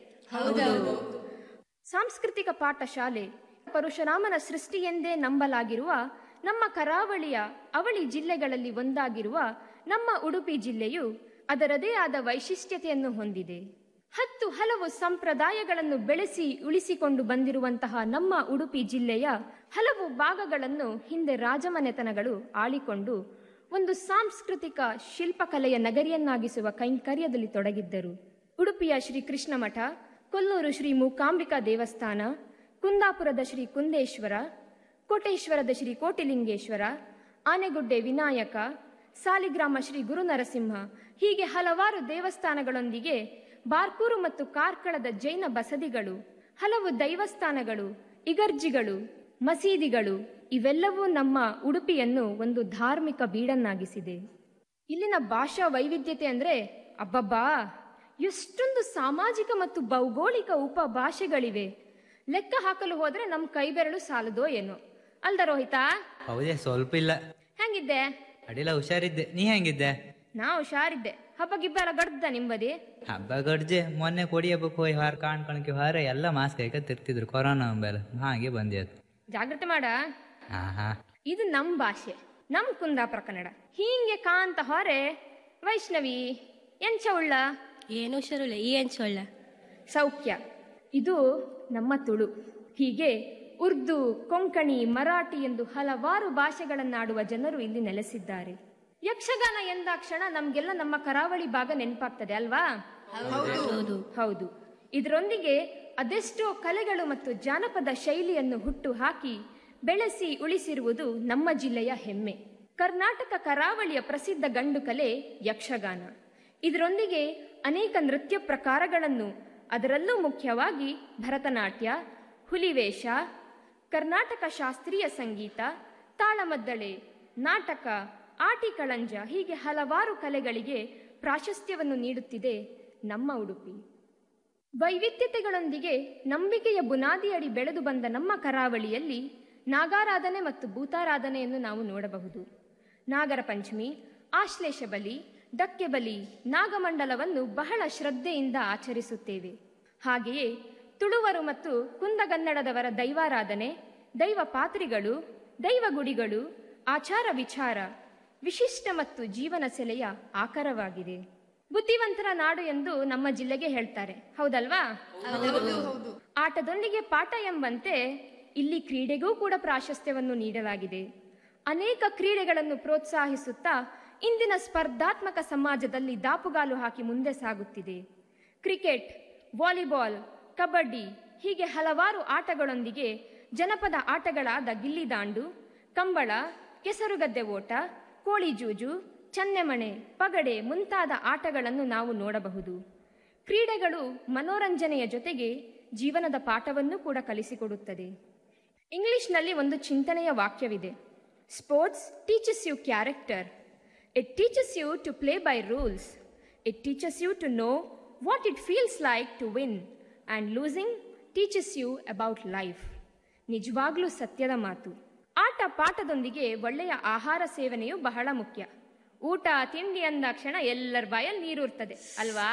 ಸಾಂಸ್ಕೃತಿಕ ಪಾಠಶಾಲೆ ಪರಶುರಾಮನ ಸೃಷ್ಟಿ ಎಂದೇ ನಂಬಲಾಗಿರುವ ನಮ್ಮ ಕರಾವಳಿಯ ಅವಳಿ ಜಿಲ್ಲೆಗಳಲ್ಲಿ ಒಂದಾಗಿರುವ ನಮ್ಮ ಉಡುಪಿ ಜಿಲ್ಲೆಯು ಅದರದೇ ಆದ ವೈಶಿಷ್ಟ್ಯತೆಯನ್ನು ಹೊಂದಿದೆ ಹತ್ತು ಹಲವು ಸಂಪ್ರದಾಯಗಳನ್ನು ಬೆಳೆಸಿ ಉಳಿಸಿಕೊಂಡು ಬಂದಿರುವಂತಹ ನಮ್ಮ ಉಡುಪಿ ಜಿಲ್ಲೆಯ ಹಲವು ಭಾಗಗಳನ್ನು ಹಿಂದೆ ರಾಜಮನೆತನಗಳು ಆಳಿಕೊಂಡು ಒಂದು ಸಾಂಸ್ಕೃತಿಕ ಶಿಲ್ಪಕಲೆಯ ನಗರಿಯನ್ನಾಗಿಸುವ ಕೈಂಕರ್ಯದಲ್ಲಿ ತೊಡಗಿದ್ದರು ಉಡುಪಿಯ ಶ್ರೀ ಕೃಷ್ಣ ಮಠ ಕೊಲ್ಲೂರು ಶ್ರೀ ಮೂಕಾಂಬಿಕಾ ದೇವಸ್ಥಾನ ಕುಂದಾಪುರದ ಶ್ರೀ ಕುಂದೇಶ್ವರ ಕೋಟೇಶ್ವರದ ಶ್ರೀ ಕೋಟಿಲಿಂಗೇಶ್ವರ ಆನೆಗುಡ್ಡೆ ವಿನಾಯಕ ಸಾಲಿಗ್ರಾಮ ಶ್ರೀ ಗುರುನರಸಿಂಹ ಹೀಗೆ ಹಲವಾರು ದೇವಸ್ಥಾನಗಳೊಂದಿಗೆ ಬಾರ್ಕೂರು ಮತ್ತು ಕಾರ್ಕಳದ ಜೈನ ಬಸದಿಗಳು ಹಲವು ದೈವಸ್ಥಾನಗಳು ಇಗರ್ಜಿಗಳು ಮಸೀದಿಗಳು ಇವೆಲ್ಲವೂ ನಮ್ಮ ಉಡುಪಿಯನ್ನು ಒಂದು ಧಾರ್ಮಿಕ ಬೀಡನ್ನಾಗಿಸಿದೆ ಇಲ್ಲಿನ ಭಾಷಾ ವೈವಿಧ್ಯತೆ ಅಂದ್ರೆ ಅಬ್ಬಬ್ಬಾ ಎಷ್ಟೊಂದು ಸಾಮಾಜಿಕ ಮತ್ತು ಭೌಗೋಳಿಕ ಉಪಭಾಷೆಗಳಿವೆ ಲೆಕ್ಕ ಹಾಕಲು ಹೋದ್ರೆ ನಮ್ ಕೈ ಬೆರಳು ಸಾಲದೋ ಏನೋ ಅಲ್ದ ರೋಹಿತಾ ಹೌದೇ ಸ್ವಲ್ಪ ಇಲ್ಲ ಹೆಂಗಿದ್ದೆ ಅಡಿಲ್ಲ ಹುಷಾರಿದ್ದೆ ನೀ ಹೆಂಗಿದ್ದೆ ನಾ ಹುಷಾರಿದ್ದೆ ಹಬ್ಬ ಗಿಬ್ಬ ಎಲ್ಲ ಗಡ್ದ ನಿಂಬದಿ ಹಬ್ಬ ಗಡ್ಜೆ ಮೊನ್ನೆ ಕೊಡಿ ಹಬ್ಬಕ್ಕೆ ಹೋಗಿ ಹಾರ ಕಾಣ್ಕೊಳಕ್ಕೆ ಹಾರ ಎಲ್ಲ ಮಾಸ್ಕ್ ಹಾಕ ತಿರ್ತಿದ್ರು ಕೊರೋನಾ ಅಂಬೆಲ್ಲ ಹಾಗೆ ಬಂದಿತ್ತು ಜಾಗ್ರತೆ ಮಾಡ ಹಾ ಹಾ ಇದು ನಮ್ ಭಾಷೆ ನಮ್ ಕುಂದಾಪುರ ಕನ್ನಡ ಹೀಗೆ ಕಾಂತ ಹೊರೆ ವೈಷ್ಣವಿ ಎಂಚ ಉಳ್ಳ ಏನು ಹುಷಾರಿಲ್ಲ ಈ ಎಂಚೊಳ್ಳ ಸೌಖ್ಯ ಇದು ನಮ್ಮ ತುಳು ಹೀಗೆ ಉರ್ದು ಕೊಂಕಣಿ ಮರಾಠಿ ಎಂದು ಹಲವಾರು ಭಾಷೆಗಳನ್ನಾಡುವ ಜನರು ಇಲ್ಲಿ ನೆಲೆಸಿದ್ದಾರೆ ಯಕ್ಷಗಾನ ಎಂದಾಕ್ಷಣ ನಮ್ಗೆಲ್ಲ ನಮ್ಮ ಕರಾವಳಿ ಭಾಗ ನೆನಪಾಗ್ತದೆ ಅಲ್ವಾ ಹೌದು ಹೌದು ಇದರೊಂದಿಗೆ ಅದೆಷ್ಟೋ ಕಲೆಗಳು ಮತ್ತು ಜಾನಪದ ಶೈಲಿಯನ್ನು ಹುಟ್ಟು ಹಾಕಿ ಬೆಳೆಸಿ ಉಳಿಸಿರುವುದು ನಮ್ಮ ಜಿಲ್ಲೆಯ ಹೆಮ್ಮೆ ಕರ್ನಾಟಕ ಕರಾವಳಿಯ ಪ್ರಸಿದ್ಧ ಗಂಡು ಕಲೆ ಯಕ್ಷಗಾನ ಇದರೊಂದಿಗೆ ಅನೇಕ ನೃತ್ಯ ಪ್ರಕಾರಗಳನ್ನು ಅದರಲ್ಲೂ ಮುಖ್ಯವಾಗಿ ಭರತನಾಟ್ಯ ಹುಲಿವೇಷ ಕರ್ನಾಟಕ ಶಾಸ್ತ್ರೀಯ ಸಂಗೀತ ತಾಳಮದ್ದಳೆ ನಾಟಕ ಆಟಿಕಳಂಜ ಹೀಗೆ ಹಲವಾರು ಕಲೆಗಳಿಗೆ ಪ್ರಾಶಸ್ತ್ಯವನ್ನು ನೀಡುತ್ತಿದೆ ನಮ್ಮ ಉಡುಪಿ ವೈವಿಧ್ಯತೆಗಳೊಂದಿಗೆ ನಂಬಿಕೆಯ ಬುನಾದಿಯಡಿ ಬೆಳೆದು ಬಂದ ನಮ್ಮ ಕರಾವಳಿಯಲ್ಲಿ ನಾಗಾರಾಧನೆ ಮತ್ತು ಭೂತಾರಾಧನೆಯನ್ನು ನಾವು ನೋಡಬಹುದು ನಾಗರ ಪಂಚಮಿ ಆಶ್ಲೇಷ ಬಲಿ ಡಕ್ಕೆ ಬಲಿ ನಾಗಮಂಡಲವನ್ನು ಬಹಳ ಶ್ರದ್ಧೆಯಿಂದ ಆಚರಿಸುತ್ತೇವೆ ಹಾಗೆಯೇ ತುಳುವರು ಮತ್ತು ಕುಂದಗನ್ನಡದವರ ದೈವಾರಾಧನೆ ದೈವ ಪಾತ್ರಿಗಳು ದೈವ ಗುಡಿಗಳು ಆಚಾರ ವಿಚಾರ ವಿಶಿಷ್ಟ ಮತ್ತು ಜೀವನ ಸೆಲೆಯ ಆಕರವಾಗಿದೆ ಬುದ್ಧಿವಂತರ ನಾಡು ಎಂದು ನಮ್ಮ ಜಿಲ್ಲೆಗೆ ಹೇಳ್ತಾರೆ ಹೌದಲ್ವಾ ಆಟದೊಂದಿಗೆ ಪಾಠ ಎಂಬಂತೆ ಇಲ್ಲಿ ಕ್ರೀಡೆಗೂ ಕೂಡ ಪ್ರಾಶಸ್ತ್ಯವನ್ನು ನೀಡಲಾಗಿದೆ ಅನೇಕ ಕ್ರೀಡೆಗಳನ್ನು ಪ್ರೋತ್ಸಾಹಿಸುತ್ತಾ ಇಂದಿನ ಸ್ಪರ್ಧಾತ್ಮಕ ಸಮಾಜದಲ್ಲಿ ದಾಪುಗಾಲು ಹಾಕಿ ಮುಂದೆ ಸಾಗುತ್ತಿದೆ ಕ್ರಿಕೆಟ್ ವಾಲಿಬಾಲ್ ಕಬಡ್ಡಿ ಹೀಗೆ ಹಲವಾರು ಆಟಗಳೊಂದಿಗೆ ಜನಪದ ಆಟಗಳಾದ ಗಿಲ್ಲಿದಾಂಡು ಕಂಬಳ ಕೆಸರುಗದ್ದೆ ಓಟ ಕೋಳಿ ಜೂಜು ಚನ್ನೆಮಣೆ ಪಗಡೆ ಮುಂತಾದ ಆಟಗಳನ್ನು ನಾವು ನೋಡಬಹುದು ಕ್ರೀಡೆಗಳು ಮನೋರಂಜನೆಯ ಜೊತೆಗೆ ಜೀವನದ ಪಾಠವನ್ನು ಕೂಡ ಕಲಿಸಿಕೊಡುತ್ತದೆ ಇಂಗ್ಲಿಷ್ನಲ್ಲಿ ಒಂದು ಚಿಂತನೆಯ ವಾಕ್ಯವಿದೆ sports teaches you character it teaches you to play by rules it teaches you to know what it feels like to win and losing teaches you about life ನಿಜವಾಗ್ಲೂ ಸತ್ಯದ ಮಾತು ಆಟ ಪಾಠದೊಂದಿಗೆ ಒಳ್ಳೆಯ ಆಹಾರ ಸೇವನೆಯು ಬಹಳ ಮುಖ್ಯ ಊಟ ತಿಂಡಿ ಅಂದಾಕ್ಷಣ ಎಲ್ಲರ ಬಾಯಲ್ಲಿ ನೀರೂರ್ತದೆ ಅಲ್ವಾ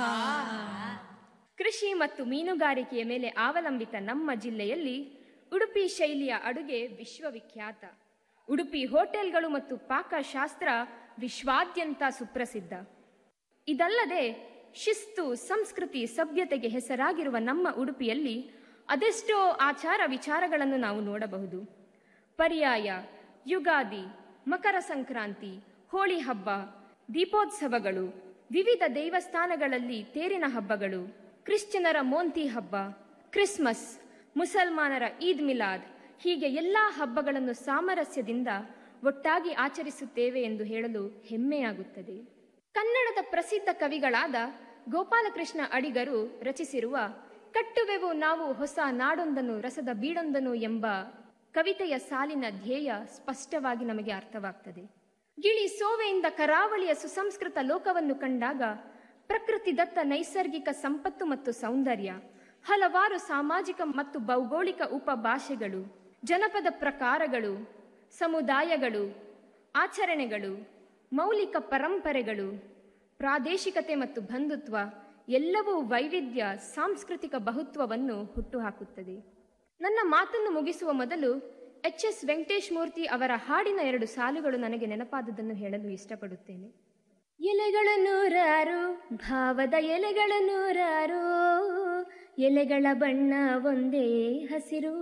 ಕೃಷಿ ಮತ್ತು ಮೀನುಗಾರಿಕೆಯ ಮೇಲೆ ಅವಲಂಬಿತ ನಮ್ಮ ಜಿಲ್ಲೆಯಲ್ಲಿ ಉಡುಪಿ ಶೈಲಿಯ ಅಡುಗೆ ವಿಶ್ವವಿಖ್ಯಾತ ಉಡುಪಿ ಹೋಟೆಲ್ಗಳು ಮತ್ತು ಪಾಕಶಾಸ್ತ್ರ ವಿಶ್ವಾದ್ಯಂತ ಸುಪ್ರಸಿದ್ಧ ಇದಲ್ಲದೆ ಶಿಸ್ತು ಸಂಸ್ಕೃತಿ ಸಭ್ಯತೆಗೆ ಹೆಸರಾಗಿರುವ ನಮ್ಮ ಉಡುಪಿಯಲ್ಲಿ ಅದೆಷ್ಟೋ ಆಚಾರ ವಿಚಾರಗಳನ್ನು ನಾವು ನೋಡಬಹುದು ಪರ್ಯಾಯ ಯುಗಾದಿ ಮಕರ ಸಂಕ್ರಾಂತಿ ಹೋಳಿ ಹಬ್ಬ ದೀಪೋತ್ಸವಗಳು ವಿವಿಧ ದೇವಸ್ಥಾನಗಳಲ್ಲಿ ತೇರಿನ ಹಬ್ಬಗಳು ಕ್ರಿಶ್ಚಿಯನರ ಮೋಂತಿ ಹಬ್ಬ ಕ್ರಿಸ್ಮಸ್ ಮುಸಲ್ಮಾನರ ಈದ್ ಮಿಲಾದ್ ಹೀಗೆ ಎಲ್ಲ ಹಬ್ಬಗಳನ್ನು ಸಾಮರಸ್ಯದಿಂದ ಒಟ್ಟಾಗಿ ಆಚರಿಸುತ್ತೇವೆ ಎಂದು ಹೇಳಲು ಹೆಮ್ಮೆಯಾಗುತ್ತದೆ ಕನ್ನಡದ ಪ್ರಸಿದ್ಧ ಕವಿಗಳಾದ ಗೋಪಾಲಕೃಷ್ಣ ಅಡಿಗರು ರಚಿಸಿರುವ ಕಟ್ಟುವೆವು ನಾವು ಹೊಸ ನಾಡೊಂದನು ರಸದ ಬೀಡೊಂದನು ಎಂಬ ಕವಿತೆಯ ಸಾಲಿನ ಧ್ಯೇಯ ಸ್ಪಷ್ಟವಾಗಿ ನಮಗೆ ಅರ್ಥವಾಗ್ತದೆ ಗಿಳಿ ಸೋವೆಯಿಂದ ಕರಾವಳಿಯ ಸುಸಂಸ್ಕೃತ ಲೋಕವನ್ನು ಕಂಡಾಗ ಪ್ರಕೃತಿ ದತ್ತ ನೈಸರ್ಗಿಕ ಸಂಪತ್ತು ಮತ್ತು ಸೌಂದರ್ಯ ಹಲವಾರು ಸಾಮಾಜಿಕ ಮತ್ತು ಭೌಗೋಳಿಕ ಉಪಭಾಷೆಗಳು ಜನಪದ ಪ್ರಕಾರಗಳು ಸಮುದಾಯಗಳು ಆಚರಣೆಗಳು ಮೌಲಿಕ ಪರಂಪರೆಗಳು ಪ್ರಾದೇಶಿಕತೆ ಮತ್ತು ಬಂಧುತ್ವ ಎಲ್ಲವೂ ವೈವಿಧ್ಯ ಸಾಂಸ್ಕೃತಿಕ ಬಹುತ್ವವನ್ನು ಹುಟ್ಟುಹಾಕುತ್ತದೆ ನನ್ನ ಮಾತನ್ನು ಮುಗಿಸುವ ಮೊದಲು ಎಚ್ ಎಸ್ ವೆಂಕಟೇಶ್ ಮೂರ್ತಿ ಅವರ ಹಾಡಿನ ಎರಡು ಸಾಲುಗಳು ನನಗೆ ನೆನಪಾದದನ್ನು ಹೇಳಲು ಇಷ್ಟಪಡುತ್ತೇನೆ ಎಲೆಗಳ ನೂರಾರು ಭಾವದ ಎಲೆಗಳ ನೂರಾರು ಎಲೆಗಳ ಬಣ್ಣ ಒಂದೇ ಹಸಿರು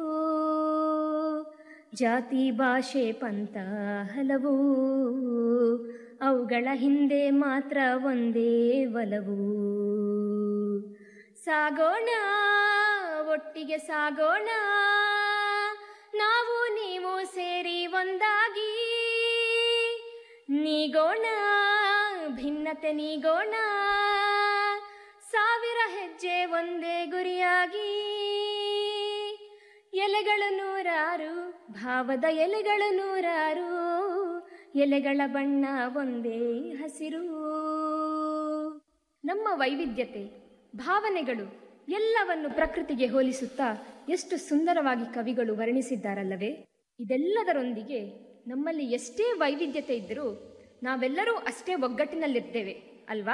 ಜಾತಿ ಭಾಷೆ ಪಂಥ ಹಲವು ಅವುಗಳ ಹಿಂದೆ ಮಾತ್ರ ಒಂದೇ ಒಲವು ಸಾಗೋಣ ಒಟ್ಟಿಗೆ ಸಾಗೋಣ ನಾವು ನೀವು ಸೇರಿ ಒಂದಾಗಿ ನೀಗೋಣ ಭಿನ್ನತೆ ನೀಗೋಣ ಸಾವಿರ ಹೆಜ್ಜೆ ಒಂದೇ ಗುರಿಯಾಗಿ ಎಲೆಗಳು ನೂರಾರು ಭಾವದ ಎಲೆಗಳು ನೂರಾರು ಎಲೆಗಳ ಬಣ್ಣ ಒಂದೇ ಹಸಿರು ನಮ್ಮ ವೈವಿಧ್ಯತೆ ಭಾವನೆಗಳು ಎಲ್ಲವನ್ನು ಪ್ರಕೃತಿಗೆ ಹೋಲಿಸುತ್ತಾ ಎಷ್ಟು ಸುಂದರವಾಗಿ ಕವಿಗಳು ವರ್ಣಿಸಿದ್ದಾರಲ್ಲವೇ ಇದೆಲ್ಲದರೊಂದಿಗೆ ನಮ್ಮಲ್ಲಿ ಎಷ್ಟೇ ವೈವಿಧ್ಯತೆ ಇದ್ದರೂ ನಾವೆಲ್ಲರೂ ಅಷ್ಟೇ ಒಗ್ಗಟ್ಟಿನಲ್ಲಿರ್ತೇವೆ ಅಲ್ವಾ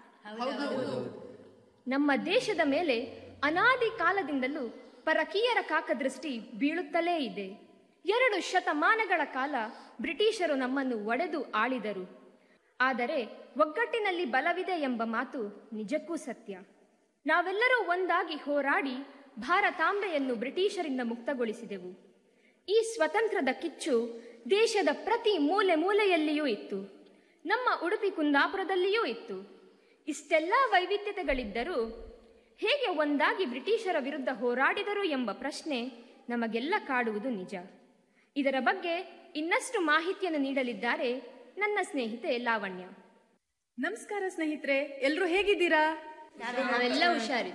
ನಮ್ಮ ದೇಶದ ಮೇಲೆ ಅನಾದಿ ಕಾಲದಿಂದಲೂ ಪರಕೀಯರ ಕಾಕದೃಷ್ಟಿ ಬೀಳುತ್ತಲೇ ಇದೆ ಎರಡು ಶತಮಾನಗಳ ಕಾಲ ಬ್ರಿಟಿಷರು ನಮ್ಮನ್ನು ಒಡೆದು ಆಳಿದರು ಆದರೆ ಒಗ್ಗಟ್ಟಿನಲ್ಲಿ ಬಲವಿದೆ ಎಂಬ ಮಾತು ನಿಜಕ್ಕೂ ಸತ್ಯ ನಾವೆಲ್ಲರೂ ಒಂದಾಗಿ ಹೋರಾಡಿ ಭಾರತಾಂಬೆಯನ್ನು ಬ್ರಿಟಿಷರಿಂದ ಮುಕ್ತಗೊಳಿಸಿದೆವು ಈ ಸ್ವತಂತ್ರದ ಕಿಚ್ಚು ದೇಶದ ಪ್ರತಿ ಮೂಲೆ ಮೂಲೆಯಲ್ಲಿಯೂ ಇತ್ತು ನಮ್ಮ ಉಡುಪಿ ಕುಂದಾಪುರದಲ್ಲಿಯೂ ಇತ್ತು ಇಷ್ಟೆಲ್ಲ ವೈವಿಧ್ಯತೆಗಳಿದ್ದರೂ ಹೇಗೆ ಒಂದಾಗಿ ಬ್ರಿಟಿಷರ ವಿರುದ್ಧ ಹೋರಾಡಿದರು ಎಂಬ ಪ್ರಶ್ನೆ ನಮಗೆಲ್ಲ ಕಾಡುವುದು ನಿಜ ಇದರ ಬಗ್ಗೆ ಇನ್ನಷ್ಟು ಮಾಹಿತಿಯನ್ನು ನೀಡಲಿದ್ದಾರೆ ನನ್ನ ಸ್ನೇಹಿತೆ ಲಾವಣ್ಯ ನಮಸ್ಕಾರ ಸ್ನೇಹಿತರೆ ಎಲ್ರೂ ಹೇಗಿದ್ದೀರಾ ನಾವೆಲ್ಲ ಹುಷಾರಿದ್ವಿ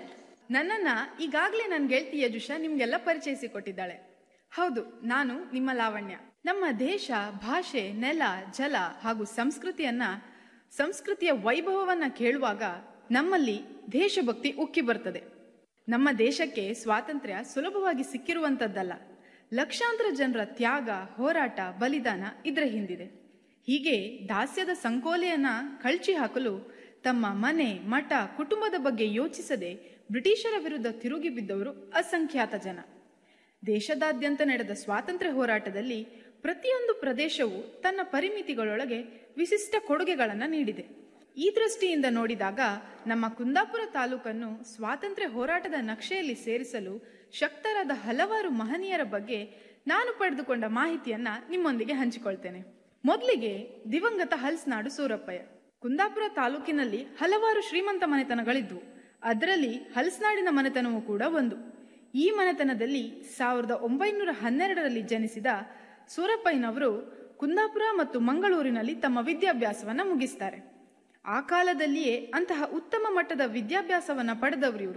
ನನ್ನನ್ನ ಈಗಾಗಲೇ ನನ್ನ ಗೆಳತಿ ಯಜುಷ ನಿಮ್ಗೆಲ್ಲ ಪರಿಚಯಿಸಿಕೊಟ್ಟಿದ್ದಾಳೆ ಹೌದು ನಾನು ನಿಮ್ಮ ಲಾವಣ್ಯ ನಮ್ಮ ದೇಶ ಭಾಷೆ ನೆಲ ಜಲ ಹಾಗೂ ಸಂಸ್ಕೃತಿಯನ್ನ ಸಂಸ್ಕೃತಿಯ ವೈಭವವನ್ನ ಕೇಳುವಾಗ ನಮ್ಮಲ್ಲಿ ದೇಶಭಕ್ತಿ ಉಕ್ಕಿ ಬರ್ತದೆ ನಮ್ಮ ದೇಶಕ್ಕೆ ಸ್ವಾತಂತ್ರ್ಯ ಸುಲಭವಾಗಿ ಸಿಕ್ಕಿರುವಂತದ್ದಲ್ಲ ಲಕ್ಷಾಂತರ ಜನರ ತ್ಯಾಗ ಹೋರಾಟ ಬಲಿದಾನ ಇದರ ಹಿಂದಿದೆ ಹೀಗೆ ದಾಸ್ಯದ ಸಂಕೋಲೆಯನ್ನ ಕಳ್ಚಿ ಹಾಕಲು ತಮ್ಮ ಮನೆ ಮಠ ಕುಟುಂಬದ ಬಗ್ಗೆ ಯೋಚಿಸದೆ ಬ್ರಿಟಿಷರ ವಿರುದ್ಧ ತಿರುಗಿ ಬಿದ್ದವರು ಅಸಂಖ್ಯಾತ ಜನ ದೇಶದಾದ್ಯಂತ ನಡೆದ ಸ್ವಾತಂತ್ರ್ಯ ಹೋರಾಟದಲ್ಲಿ ಪ್ರತಿಯೊಂದು ಪ್ರದೇಶವು ತನ್ನ ಪರಿಮಿತಿಗಳೊಳಗೆ ವಿಶಿಷ್ಟ ಕೊಡುಗೆಗಳನ್ನು ನೀಡಿದೆ ಈ ದೃಷ್ಟಿಯಿಂದ ನೋಡಿದಾಗ ನಮ್ಮ ಕುಂದಾಪುರ ತಾಲೂಕನ್ನು ಸ್ವಾತಂತ್ರ್ಯ ಹೋರಾಟದ ನಕ್ಷೆಯಲ್ಲಿ ಸೇರಿಸಲು ಶಕ್ತರಾದ ಹಲವಾರು ಮಹನೀಯರ ಬಗ್ಗೆ ನಾನು ಪಡೆದುಕೊಂಡ ಮಾಹಿತಿಯನ್ನ ನಿಮ್ಮೊಂದಿಗೆ ಹಂಚಿಕೊಳ್ತೇನೆ ಮೊದಲಿಗೆ ದಿವಂಗತ ಹಲ್ಸ್ನಾಡು ಸೂರಪ್ಪಯ್ಯ ಕುಂದಾಪುರ ತಾಲೂಕಿನಲ್ಲಿ ಹಲವಾರು ಶ್ರೀಮಂತ ಮನೆತನಗಳಿದ್ವು ಅದರಲ್ಲಿ ಹಲ್ಸ್ನಾಡಿನ ಮನೆತನವೂ ಕೂಡ ಒಂದು ಈ ಮನೆತನದಲ್ಲಿ ಸಾವಿರದ ಒಂಬೈನೂರ ಹನ್ನೆರಡರಲ್ಲಿ ಜನಿಸಿದ ಸೂರಪ್ಪಯ್ಯನವರು ಕುಂದಾಪುರ ಮತ್ತು ಮಂಗಳೂರಿನಲ್ಲಿ ತಮ್ಮ ವಿದ್ಯಾಭ್ಯಾಸವನ್ನ ಮುಗಿಸ್ತಾರೆ ಆ ಕಾಲದಲ್ಲಿಯೇ ಅಂತಹ ಉತ್ತಮ ಮಟ್ಟದ ವಿದ್ಯಾಭ್ಯಾಸವನ್ನ ಪಡೆದವರು ಇವರು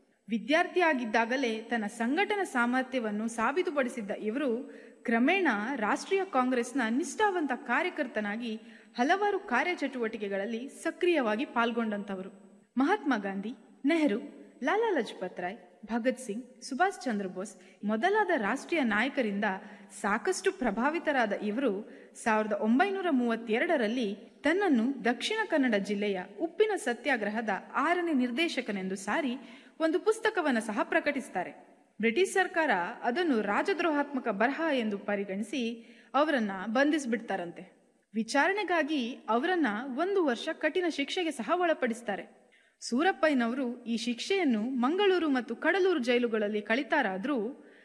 ವಿದ್ಯಾರ್ಥಿಯಾಗಿದ್ದಾಗಲೇ ತನ್ನ ಸಂಘಟನಾ ಸಾಮರ್ಥ್ಯವನ್ನು ಸಾಬೀತುಪಡಿಸಿದ್ದ ಇವರು ಕ್ರಮೇಣ ರಾಷ್ಟ್ರೀಯ ಕಾಂಗ್ರೆಸ್ನ ನಿಷ್ಠಾವಂತ ಕಾರ್ಯಕರ್ತನಾಗಿ ಹಲವಾರು ಕಾರ್ಯಚಟುವಟಿಕೆಗಳಲ್ಲಿ ಸಕ್ರಿಯವಾಗಿ ಪಾಲ್ಗೊಂಡಂತವರು ಮಹಾತ್ಮ ಗಾಂಧಿ ನೆಹರು ಲಾಲಾ ಲಜಪತ್ ರಾಯ್ ಭಗತ್ ಸಿಂಗ್ ಸುಭಾಷ್ ಚಂದ್ರ ಬೋಸ್ ಮೊದಲಾದ ರಾಷ್ಟ್ರೀಯ ನಾಯಕರಿಂದ ಸಾಕಷ್ಟು ಪ್ರಭಾವಿತರಾದ ಇವರು ಸಾವಿರದ ಒಂಬೈನೂರ ಮೂವತ್ತೆರಡರಲ್ಲಿ ತನ್ನನ್ನು ದಕ್ಷಿಣ ಕನ್ನಡ ಜಿಲ್ಲೆಯ ಉಪ್ಪಿನ ಸತ್ಯಾಗ್ರಹದ ಆರನೇ ನಿರ್ದೇಶಕನೆಂದು ಸಾರಿ ಒಂದು ಪುಸ್ತಕವನ್ನು ಸಹ ಪ್ರಕಟಿಸುತ್ತಾರೆ ಬ್ರಿಟಿಷ್ ಸರ್ಕಾರ ಅದನ್ನು ರಾಜದ್ರೋಹಾತ್ಮಕ ಬರಹ ಎಂದು ಪರಿಗಣಿಸಿ ಅವರನ್ನ ಬಂಧಿಸಿಬಿಡ್ತಾರಂತೆ ವಿಚಾರಣೆಗಾಗಿ ಅವರನ್ನ ಒಂದು ವರ್ಷ ಕಠಿಣ ಶಿಕ್ಷೆಗೆ ಸಹ ಒಳಪಡಿಸ್ತಾರೆ ಸೂರಪ್ಪಯ್ಯನವರು ಈ ಶಿಕ್ಷೆಯನ್ನು ಮಂಗಳೂರು ಮತ್ತು ಕಡಲೂರು ಜೈಲುಗಳಲ್ಲಿ ಕಳಿತಾರಾದ್ರೂ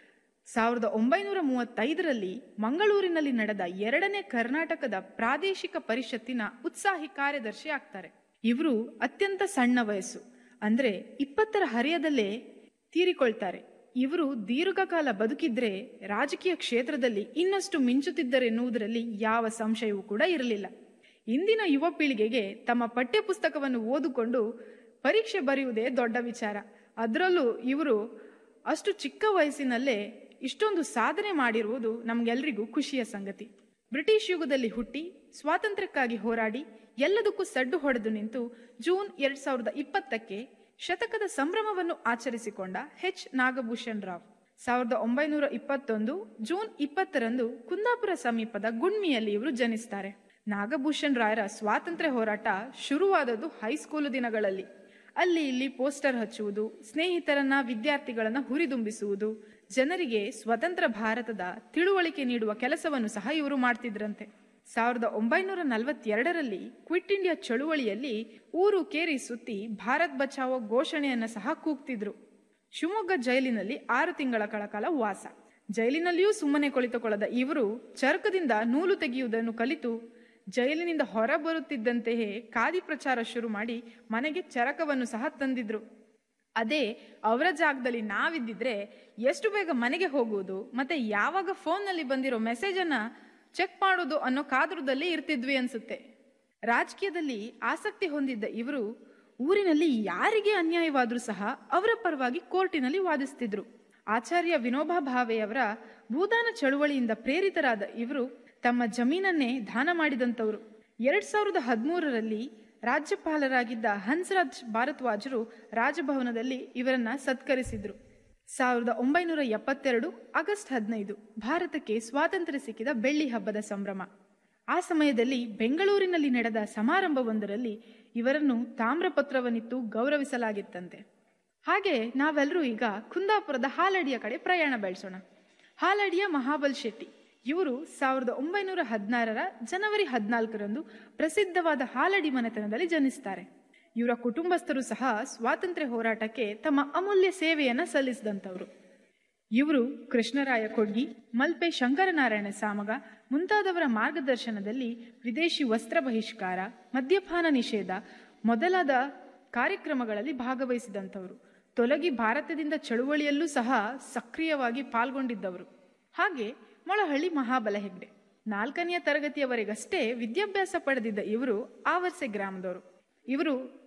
ಸಾವಿರದ ಒಂಬೈನೂರ ಮೂವತ್ತೈದರಲ್ಲಿ ಮಂಗಳೂರಿನಲ್ಲಿ ನಡೆದ ಎರಡನೇ ಕರ್ನಾಟಕದ ಪ್ರಾದೇಶಿಕ ಪರಿಷತ್ತಿನ ಉತ್ಸಾಹಿ ಕಾರ್ಯದರ್ಶಿ ಆಗ್ತಾರೆ ಇವರು ಅತ್ಯಂತ ಸಣ್ಣ ವಯಸ್ಸು ಅಂದ್ರೆ ಇಪ್ಪತ್ತರ ಹರಿಯದಲ್ಲೇ ತೀರಿಕೊಳ್ತಾರೆ ಇವರು ದೀರ್ಘಕಾಲ ಬದುಕಿದ್ರೆ ರಾಜಕೀಯ ಕ್ಷೇತ್ರದಲ್ಲಿ ಇನ್ನಷ್ಟು ಮಿಂಚುತ್ತಿದ್ದರೆನ್ನುವುದರಲ್ಲಿ ಯಾವ ಸಂಶಯವೂ ಕೂಡ ಇರಲಿಲ್ಲ ಇಂದಿನ ಯುವ ಪೀಳಿಗೆಗೆ ತಮ್ಮ ಪಠ್ಯ ಪುಸ್ತಕವನ್ನು ಓದಿಕೊಂಡು ಪರೀಕ್ಷೆ ಬರೆಯುವುದೇ ದೊಡ್ಡ ವಿಚಾರ ಅದರಲ್ಲೂ ಇವರು ಅಷ್ಟು ಚಿಕ್ಕ ವಯಸ್ಸಿನಲ್ಲೇ ಇಷ್ಟೊಂದು ಸಾಧನೆ ಮಾಡಿರುವುದು ನಮ್ಗೆಲ್ರಿಗೂ ಖುಷಿಯ ಸಂಗತಿ ಬ್ರಿಟಿಷ್ ಯುಗದಲ್ಲಿ ಹುಟ್ಟಿ ಸ್ವಾತಂತ್ರ್ಯಕ್ಕಾಗಿ ಹೋರಾಡಿ ಎಲ್ಲದಕ್ಕೂ ಸಡ್ಡು ಹೊಡೆದು ನಿಂತು ಜೂನ್ ಎರಡ್ ಸಾವಿರದ ಇಪ್ಪತ್ತಕ್ಕೆ ಶತಕದ ಸಂಭ್ರಮವನ್ನು ಆಚರಿಸಿಕೊಂಡ ಎಚ್ ನಾಗಭೂಷಣ್ ರಾವ್ ಸಾವಿರದ ಒಂಬೈನೂರ ಇಪ್ಪತ್ತೊಂದು ಜೂನ್ ಇಪ್ಪತ್ತರಂದು ಕುಂದಾಪುರ ಸಮೀಪದ ಗುಣ್ಮಿಯಲ್ಲಿ ಇವರು ಜನಿಸ್ತಾರೆ ನಾಗಭೂಷಣ್ ರಾಯರ ಸ್ವಾತಂತ್ರ್ಯ ಹೋರಾಟ ಶುರುವಾದದ್ದು ಹೈಸ್ಕೂಲು ದಿನಗಳಲ್ಲಿ ಅಲ್ಲಿ ಇಲ್ಲಿ ಪೋಸ್ಟರ್ ಹಚ್ಚುವುದು ಸ್ನೇಹಿತರನ್ನ ವಿದ್ಯಾರ್ಥಿಗಳನ್ನ ಹುರಿದುಂಬಿಸುವುದು ಜನರಿಗೆ ಸ್ವತಂತ್ರ ಭಾರತದ ತಿಳುವಳಿಕೆ ನೀಡುವ ಕೆಲಸವನ್ನು ಸಹ ಇವರು ಮಾಡ್ತಿದ್ರಂತೆ ಸಾವಿರದ ಒಂಬೈನೂರ ನಲವತ್ತೆರಡರಲ್ಲಿ ಕ್ವಿಟ್ ಇಂಡಿಯಾ ಚಳುವಳಿಯಲ್ಲಿ ಊರು ಕೇರಿ ಸುತ್ತಿ ಭಾರತ್ ಬಚಾವೋ ಘೋಷಣೆಯನ್ನ ಸಹ ಕೂಗ್ತಿದ್ರು ಶಿವಮೊಗ್ಗ ಜೈಲಿನಲ್ಲಿ ಆರು ತಿಂಗಳ ಕಳಕಾಲ ವಾಸ ಜೈಲಿನಲ್ಲಿಯೂ ಸುಮ್ಮನೆ ಕುಳಿತುಕೊಳ್ಳದ ಇವರು ಚರಕದಿಂದ ನೂಲು ತೆಗೆಯುವುದನ್ನು ಕಲಿತು ಜೈಲಿನಿಂದ ಹೊರ ಬರುತ್ತಿದ್ದಂತೆಯೇ ಖಾದಿ ಪ್ರಚಾರ ಶುರು ಮಾಡಿ ಮನೆಗೆ ಚರಕವನ್ನು ಸಹ ತಂದಿದ್ರು ಅದೇ ಅವರ ಜಾಗದಲ್ಲಿ ನಾವಿದ್ದಿದ್ರೆ ಎಷ್ಟು ಬೇಗ ಮನೆಗೆ ಹೋಗುವುದು ಮತ್ತೆ ಯಾವಾಗ ಫೋನ್ನಲ್ಲಿ ಬಂದಿರೋ ಮೆಸೇಜ್ ಅನ್ನ ಚೆಕ್ ಮಾಡೋದು ಅನ್ನೋ ಕಾದ್ರದಲ್ಲಿ ಇರ್ತಿದ್ವಿ ಅನ್ಸುತ್ತೆ ರಾಜಕೀಯದಲ್ಲಿ ಆಸಕ್ತಿ ಹೊಂದಿದ್ದ ಇವರು ಊರಿನಲ್ಲಿ ಯಾರಿಗೆ ಅನ್ಯಾಯವಾದ್ರೂ ಸಹ ಅವರ ಪರವಾಗಿ ಕೋರ್ಟಿನಲ್ಲಿ ವಾದಿಸ್ತಿದ್ರು ಆಚಾರ್ಯ ವಿನೋಬಾ ಭಾವೆಯವರ ಭೂದಾನ ಚಳುವಳಿಯಿಂದ ಪ್ರೇರಿತರಾದ ಇವರು ತಮ್ಮ ಜಮೀನನ್ನೇ ದಾನ ಮಾಡಿದಂತವರು ಎರಡ್ ಸಾವಿರದ ಹದಿಮೂರರಲ್ಲಿ ರಾಜ್ಯಪಾಲರಾಗಿದ್ದ ಹನ್ಸ್ರಾಜ್ ಭಾರದ್ವಾಜರು ರಾಜಭವನದಲ್ಲಿ ಇವರನ್ನ ಸತ್ಕರಿಸಿದ್ರು ಸಾವಿರದ ಒಂಬೈನೂರ ಎಪ್ಪತ್ತೆರಡು ಆಗಸ್ಟ್ ಹದಿನೈದು ಭಾರತಕ್ಕೆ ಸ್ವಾತಂತ್ರ್ಯ ಸಿಕ್ಕಿದ ಬೆಳ್ಳಿ ಹಬ್ಬದ ಸಂಭ್ರಮ ಆ ಸಮಯದಲ್ಲಿ ಬೆಂಗಳೂರಿನಲ್ಲಿ ನಡೆದ ಸಮಾರಂಭವೊಂದರಲ್ಲಿ ಇವರನ್ನು ತಾಮ್ರಪತ್ರವನ್ನಿತ್ತು ಗೌರವಿಸಲಾಗಿತ್ತಂತೆ ಹಾಗೆ ನಾವೆಲ್ಲರೂ ಈಗ ಕುಂದಾಪುರದ ಹಾಲಡಿಯ ಕಡೆ ಪ್ರಯಾಣ ಬೆಳೆಸೋಣ ಹಾಲಡಿಯ ಮಹಾಬಲ್ ಶೆಟ್ಟಿ ಇವರು ಸಾವಿರದ ಒಂಬೈನೂರ ಹದಿನಾರರ ಜನವರಿ ಹದಿನಾಲ್ಕರಂದು ಪ್ರಸಿದ್ಧವಾದ ಹಾಲಡಿ ಮನೆತನದಲ್ಲಿ ಜನಿಸ್ತಾರೆ ಇವರ ಕುಟುಂಬಸ್ಥರು ಸಹ ಸ್ವಾತಂತ್ರ್ಯ ಹೋರಾಟಕ್ಕೆ ತಮ್ಮ ಅಮೂಲ್ಯ ಸೇವೆಯನ್ನ ಸಲ್ಲಿಸಿದಂಥವ್ರು ಇವರು ಕೃಷ್ಣರಾಯ ಕೊಡ್ಗಿ ಮಲ್ಪೆ ಶಂಕರನಾರಾಯಣ ಸಾಮಗ ಮುಂತಾದವರ ಮಾರ್ಗದರ್ಶನದಲ್ಲಿ ವಿದೇಶಿ ವಸ್ತ್ರ ಬಹಿಷ್ಕಾರ ಮದ್ಯಪಾನ ನಿಷೇಧ ಮೊದಲಾದ ಕಾರ್ಯಕ್ರಮಗಳಲ್ಲಿ ಭಾಗವಹಿಸಿದಂಥವರು ತೊಲಗಿ ಭಾರತದಿಂದ ಚಳುವಳಿಯಲ್ಲೂ ಸಹ ಸಕ್ರಿಯವಾಗಿ ಪಾಲ್ಗೊಂಡಿದ್ದವರು ಹಾಗೆ ಮೊಳಹಳ್ಳಿ ಮಹಾಬಲ ಹೆಗ್ಡೆ ನಾಲ್ಕನೆಯ ತರಗತಿಯವರೆಗಷ್ಟೇ ವಿದ್ಯಾಭ್ಯಾಸ ಪಡೆದಿದ್ದ ಇವರು ಆವರ್ಸೆ ಗ್ರಾಮದವರು ಇವರು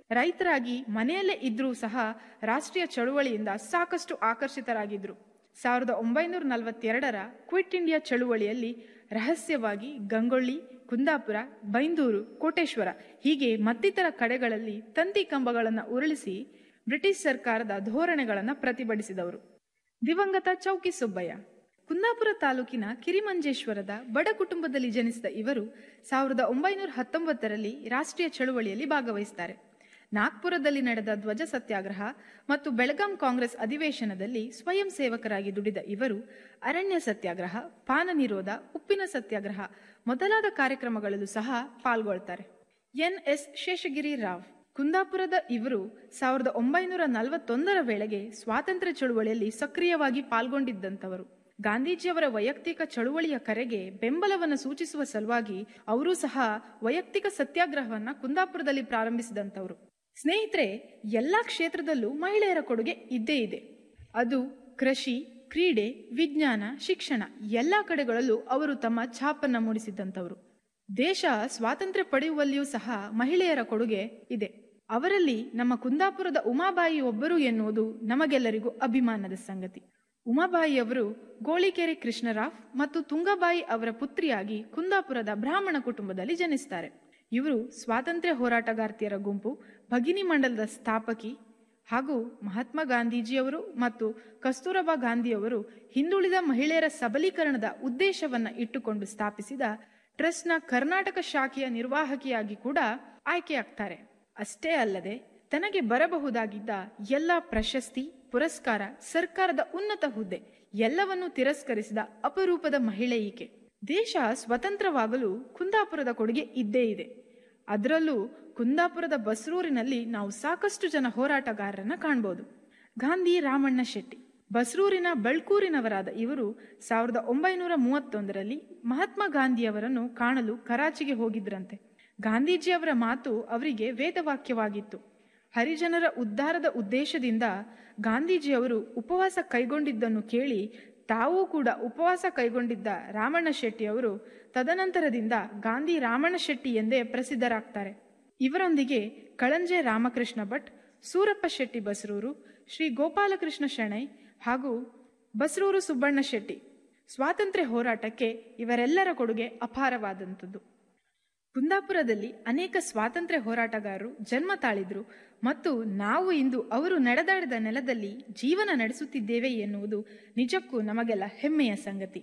ರೈತರಾಗಿ ಮನೆಯಲ್ಲೇ ಇದ್ರೂ ಸಹ ರಾಷ್ಟ್ರೀಯ ಚಳುವಳಿಯಿಂದ ಸಾಕಷ್ಟು ಆಕರ್ಷಿತರಾಗಿದ್ರು ಸಾವಿರದ ಒಂಬೈನೂರ ನಲವತ್ತೆರಡರ ಕ್ವಿಟ್ ಇಂಡಿಯಾ ಚಳುವಳಿಯಲ್ಲಿ ರಹಸ್ಯವಾಗಿ ಗಂಗೊಳ್ಳಿ ಕುಂದಾಪುರ ಬೈಂದೂರು ಕೋಟೇಶ್ವರ ಹೀಗೆ ಮತ್ತಿತರ ಕಡೆಗಳಲ್ಲಿ ತಂತಿ ಕಂಬಗಳನ್ನು ಉರುಳಿಸಿ ಬ್ರಿಟಿಷ್ ಸರ್ಕಾರದ ಧೋರಣೆಗಳನ್ನು ಪ್ರತಿಭಟಿಸಿದವರು ದಿವಂಗತ ಚೌಕಿ ಸುಬ್ಬಯ್ಯ ಕುಂದಾಪುರ ತಾಲೂಕಿನ ಕಿರಿಮಂಜೇಶ್ವರದ ಬಡ ಕುಟುಂಬದಲ್ಲಿ ಜನಿಸಿದ ಇವರು ಸಾವಿರದ ಒಂಬೈನೂರ ಹತ್ತೊಂಬತ್ತರಲ್ಲಿ ರಾಷ್ಟ್ರೀಯ ಚಳುವಳಿಯಲ್ಲಿ ಭಾಗವಹಿಸುತ್ತಾರೆ ನಾಗ್ಪುರದಲ್ಲಿ ನಡೆದ ಧ್ವಜ ಸತ್ಯಾಗ್ರಹ ಮತ್ತು ಬೆಳಗಾಂ ಕಾಂಗ್ರೆಸ್ ಅಧಿವೇಶನದಲ್ಲಿ ಸ್ವಯಂ ಸೇವಕರಾಗಿ ದುಡಿದ ಇವರು ಅರಣ್ಯ ಸತ್ಯಾಗ್ರಹ ಪಾನ ನಿರೋಧ ಉಪ್ಪಿನ ಸತ್ಯಾಗ್ರಹ ಮೊದಲಾದ ಕಾರ್ಯಕ್ರಮಗಳಲ್ಲೂ ಸಹ ಪಾಲ್ಗೊಳ್ತಾರೆ ಎನ್ ಎಸ್ ಶೇಷಗಿರಿ ರಾವ್ ಕುಂದಾಪುರದ ಇವರು ಸಾವಿರದ ಒಂಬೈನೂರ ನಲವತ್ತೊಂದರ ವೇಳೆಗೆ ಸ್ವಾತಂತ್ರ್ಯ ಚಳುವಳಿಯಲ್ಲಿ ಸಕ್ರಿಯವಾಗಿ ಪಾಲ್ಗೊಂಡಿದ್ದಂಥವರು ಗಾಂಧೀಜಿಯವರ ವೈಯಕ್ತಿಕ ಚಳುವಳಿಯ ಕರೆಗೆ ಬೆಂಬಲವನ್ನು ಸೂಚಿಸುವ ಸಲುವಾಗಿ ಅವರೂ ಸಹ ವೈಯಕ್ತಿಕ ಸತ್ಯಾಗ್ರಹವನ್ನ ಕುಂದಾಪುರದಲ್ಲಿ ಪ್ರಾರಂಭಿಸಿದಂಥವರು ಸ್ನೇಹಿತರೆ ಎಲ್ಲಾ ಕ್ಷೇತ್ರದಲ್ಲೂ ಮಹಿಳೆಯರ ಕೊಡುಗೆ ಇದ್ದೇ ಇದೆ ಅದು ಕೃಷಿ ಕ್ರೀಡೆ ವಿಜ್ಞಾನ ಶಿಕ್ಷಣ ಎಲ್ಲಾ ಕಡೆಗಳಲ್ಲೂ ಅವರು ತಮ್ಮ ಛಾಪನ್ನ ಮೂಡಿಸಿದ್ದಂಥವರು ದೇಶ ಸ್ವಾತಂತ್ರ್ಯ ಪಡೆಯುವಲ್ಲಿಯೂ ಸಹ ಮಹಿಳೆಯರ ಕೊಡುಗೆ ಇದೆ ಅವರಲ್ಲಿ ನಮ್ಮ ಕುಂದಾಪುರದ ಉಮಾಬಾಯಿ ಒಬ್ಬರು ಎನ್ನುವುದು ನಮಗೆಲ್ಲರಿಗೂ ಅಭಿಮಾನದ ಸಂಗತಿ ಉಮಾಬಾಯಿ ಅವರು ಗೋಳಿಕೆರೆ ಕೃಷ್ಣರಾವ್ ಮತ್ತು ತುಂಗಬಾಯಿ ಅವರ ಪುತ್ರಿಯಾಗಿ ಕುಂದಾಪುರದ ಬ್ರಾಹ್ಮಣ ಕುಟುಂಬದಲ್ಲಿ ಜನಿಸ್ತಾರೆ ಇವರು ಸ್ವಾತಂತ್ರ್ಯ ಹೋರಾಟಗಾರ್ತಿಯರ ಗುಂಪು ಭಗಿನಿ ಮಂಡಲದ ಸ್ಥಾಪಕಿ ಹಾಗೂ ಮಹಾತ್ಮ ಗಾಂಧೀಜಿಯವರು ಮತ್ತು ಕಸ್ತೂರಬಾ ಗಾಂಧಿಯವರು ಹಿಂದುಳಿದ ಮಹಿಳೆಯರ ಸಬಲೀಕರಣದ ಉದ್ದೇಶವನ್ನ ಇಟ್ಟುಕೊಂಡು ಸ್ಥಾಪಿಸಿದ ಟ್ರಸ್ಟ್ನ ಕರ್ನಾಟಕ ಶಾಖೆಯ ನಿರ್ವಾಹಕಿಯಾಗಿ ಕೂಡ ಆಯ್ಕೆಯಾಗ್ತಾರೆ ಅಷ್ಟೇ ಅಲ್ಲದೆ ತನಗೆ ಬರಬಹುದಾಗಿದ್ದ ಎಲ್ಲ ಪ್ರಶಸ್ತಿ ಪುರಸ್ಕಾರ ಸರ್ಕಾರದ ಉನ್ನತ ಹುದ್ದೆ ಎಲ್ಲವನ್ನೂ ತಿರಸ್ಕರಿಸಿದ ಅಪರೂಪದ ಮಹಿಳೆ ಈಕೆ ದೇಶ ಸ್ವತಂತ್ರವಾಗಲು ಕುಂದಾಪುರದ ಕೊಡುಗೆ ಇದ್ದೇ ಇದೆ ಅದರಲ್ಲೂ ಕುಂದಾಪುರದ ಬಸ್ರೂರಿನಲ್ಲಿ ನಾವು ಸಾಕಷ್ಟು ಜನ ಹೋರಾಟಗಾರರನ್ನ ಕಾಣ್ಬೋದು ಗಾಂಧಿ ರಾಮಣ್ಣ ಶೆಟ್ಟಿ ಬಸ್ರೂರಿನ ಬಳ್ಕೂರಿನವರಾದ ಇವರು ಸಾವಿರದ ಒಂಬೈನೂರ ಮೂವತ್ತೊಂದರಲ್ಲಿ ಮಹಾತ್ಮ ಗಾಂಧಿಯವರನ್ನು ಕಾಣಲು ಕರಾಚಿಗೆ ಹೋಗಿದ್ರಂತೆ ಗಾಂಧೀಜಿಯವರ ಮಾತು ಅವರಿಗೆ ವೇದವಾಕ್ಯವಾಗಿತ್ತು ಹರಿಜನರ ಉದ್ಧಾರದ ಉದ್ದೇಶದಿಂದ ಗಾಂಧೀಜಿಯವರು ಉಪವಾಸ ಕೈಗೊಂಡಿದ್ದನ್ನು ಕೇಳಿ ತಾವೂ ಕೂಡ ಉಪವಾಸ ಕೈಗೊಂಡಿದ್ದ ರಾಮಣ್ಣ ಶೆಟ್ಟಿಯವರು ತದನಂತರದಿಂದ ಗಾಂಧಿ ರಾಮಣ್ಣ ಶೆಟ್ಟಿ ಎಂದೇ ಪ್ರಸಿದ್ಧರಾಗ್ತಾರೆ ಇವರೊಂದಿಗೆ ಕಳಂಜೆ ರಾಮಕೃಷ್ಣ ಭಟ್ ಸೂರಪ್ಪ ಶೆಟ್ಟಿ ಬಸರೂರು ಶ್ರೀ ಗೋಪಾಲಕೃಷ್ಣ ಶೆಣೈ ಹಾಗೂ ಬಸರೂರು ಸುಬ್ಬಣ್ಣ ಶೆಟ್ಟಿ ಸ್ವಾತಂತ್ರ್ಯ ಹೋರಾಟಕ್ಕೆ ಇವರೆಲ್ಲರ ಕೊಡುಗೆ ಅಪಾರವಾದಂಥದ್ದು ಕುಂದಾಪುರದಲ್ಲಿ ಅನೇಕ ಸ್ವಾತಂತ್ರ್ಯ ಹೋರಾಟಗಾರರು ಜನ್ಮ ತಾಳಿದ್ರು ಮತ್ತು ನಾವು ಇಂದು ಅವರು ನಡೆದಾಡಿದ ನೆಲದಲ್ಲಿ ಜೀವನ ನಡೆಸುತ್ತಿದ್ದೇವೆ ಎನ್ನುವುದು ನಿಜಕ್ಕೂ ನಮಗೆಲ್ಲ ಹೆಮ್ಮೆಯ ಸಂಗತಿ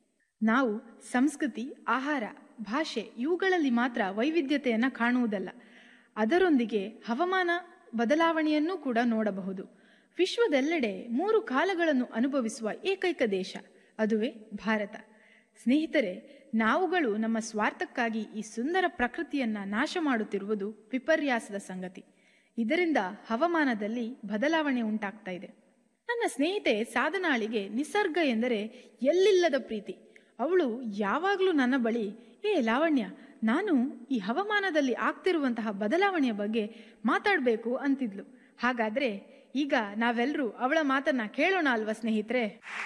ನಾವು ಸಂಸ್ಕೃತಿ ಆಹಾರ ಭಾಷೆ ಇವುಗಳಲ್ಲಿ ಮಾತ್ರ ವೈವಿಧ್ಯತೆಯನ್ನು ಕಾಣುವುದಲ್ಲ ಅದರೊಂದಿಗೆ ಹವಾಮಾನ ಬದಲಾವಣೆಯನ್ನೂ ಕೂಡ ನೋಡಬಹುದು ವಿಶ್ವದೆಲ್ಲೆಡೆ ಮೂರು ಕಾಲಗಳನ್ನು ಅನುಭವಿಸುವ ಏಕೈಕ ದೇಶ ಅದುವೇ ಭಾರತ ಸ್ನೇಹಿತರೆ ನಾವುಗಳು ನಮ್ಮ ಸ್ವಾರ್ಥಕ್ಕಾಗಿ ಈ ಸುಂದರ ಪ್ರಕೃತಿಯನ್ನ ನಾಶ ಮಾಡುತ್ತಿರುವುದು ವಿಪರ್ಯಾಸದ ಸಂಗತಿ ಇದರಿಂದ ಹವಾಮಾನದಲ್ಲಿ ಬದಲಾವಣೆ ಉಂಟಾಗ್ತಾ ಇದೆ ನನ್ನ ಸ್ನೇಹಿತೆ ಸಾಧನಾಳಿಗೆ ನಿಸರ್ಗ ಎಂದರೆ ಎಲ್ಲಿಲ್ಲದ ಪ್ರೀತಿ ಅವಳು ಯಾವಾಗಲೂ ನನ್ನ ಬಳಿ ಏ ಲಾವಣ್ಯ ನಾನು ಈ ಹವಾಮಾನದಲ್ಲಿ ಆಗ್ತಿರುವಂತಹ ಬದಲಾವಣೆಯ ಬಗ್ಗೆ ಮಾತಾಡಬೇಕು ಅಂತಿದ್ಲು ಹಾಗಾದ್ರೆ ಈಗ ನಾವೆಲ್ಲರೂ ಅವಳ ಮಾತನ್ನ ಕೇಳೋಣ ಅಲ್ವಾ ಸ್ನೇಹಿತರೆ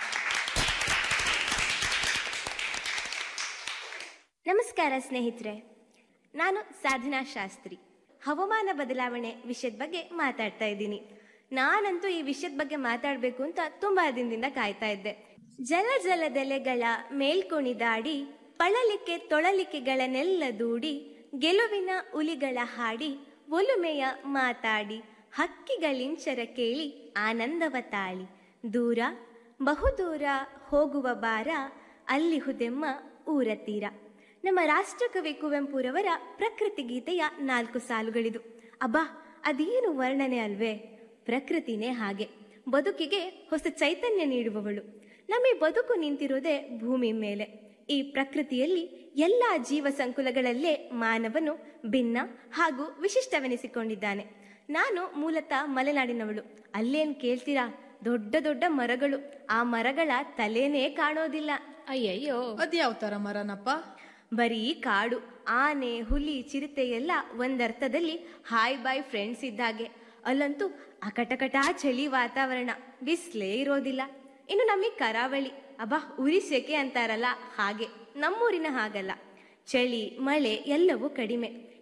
ನಮಸ್ಕಾರ ಸ್ನೇಹಿತರೆ ನಾನು ಸಾಧನಾ ಶಾಸ್ತ್ರಿ ಹವಾಮಾನ ಬದಲಾವಣೆ ವಿಷಯದ ಬಗ್ಗೆ ಮಾತಾಡ್ತಾ ಇದ್ದೀನಿ ನಾನಂತೂ ಈ ವಿಷಯದ ಬಗ್ಗೆ ಮಾತಾಡಬೇಕು ಅಂತ ತುಂಬಾ ದಿನದಿಂದ ಕಾಯ್ತಾ ಇದ್ದೆ ಜಲ ಜಲದೆಲೆಗಳ ಮೇಲ್ಕೊಣಿದಾಡಿ ಪಳಲಿಕೆ ತೊಳಲಿಕೆಗಳನ್ನೆಲ್ಲ ದೂಡಿ ಗೆಲುವಿನ ಉಲಿಗಳ ಹಾಡಿ ಒಲುಮೆಯ ಮಾತಾಡಿ ಹಕ್ಕಿಗಳಿಂಚರ ಕೇಳಿ ಆನಂದವ ತಾಳಿ ದೂರ ಬಹುದೂರ ಹೋಗುವ ಬಾರ ಅಲ್ಲಿ ಹುದೆಮ್ಮ ಊರ ತೀರ ನಮ್ಮ ರಾಷ್ಟ್ರಕವಿ ಕುವೆಂಪುರವರ ಪ್ರಕೃತಿ ಗೀತೆಯ ನಾಲ್ಕು ಸಾಲುಗಳಿದು ಅಬ್ಬಾ ಅದೇನು ವರ್ಣನೆ ಅಲ್ವೇ ಪ್ರಕೃತಿನೇ ಹಾಗೆ ಬದುಕಿಗೆ ಹೊಸ ಚೈತನ್ಯ ನೀಡುವವಳು ನಮ್ಮ ಈ ಬದುಕು ನಿಂತಿರೋದೇ ಭೂಮಿ ಮೇಲೆ ಈ ಪ್ರಕೃತಿಯಲ್ಲಿ ಎಲ್ಲ ಜೀವ ಸಂಕುಲಗಳಲ್ಲೇ ಮಾನವನು ಭಿನ್ನ ಹಾಗೂ ವಿಶಿಷ್ಟವೆನಿಸಿಕೊಂಡಿದ್ದಾನೆ ನಾನು ಮೂಲತಃ ಮಲೆನಾಡಿನವಳು ಅಲ್ಲೇನ್ ಕೇಳ್ತೀರಾ ದೊಡ್ಡ ದೊಡ್ಡ ಮರಗಳು ಆ ಮರಗಳ ತಲೆನೇ ಕಾಣೋದಿಲ್ಲ ಅಯ್ಯಯ್ಯೋ ಅದ್ಯಾವ ತರ ಮರನಪ್ಪ ಬರೀ ಕಾಡು ಆನೆ ಹುಲಿ ಚಿರತೆ ಎಲ್ಲ ಒಂದರ್ಥದಲ್ಲಿ ಹಾಯ್ ಬಾಯ್ ಫ್ರೆಂಡ್ಸ್ ಇದ್ದಾಗೆ ಅಲ್ಲಂತೂ ಅಕಟಕಟ ಚಳಿ ವಾತಾವರಣ ಬಿಸ್ಲೇ ಇರೋದಿಲ್ಲ ಇನ್ನು ನಮಗೆ ಕರಾವಳಿ ಅಬ್ಬಾ ಉರಿ ಸೆಕೆ ಅಂತಾರಲ್ಲ ಹಾಗೆ ನಮ್ಮೂರಿನ ಹಾಗಲ್ಲ ಚಳಿ ಮಳೆ ಎಲ್ಲವೂ ಕಡಿಮೆ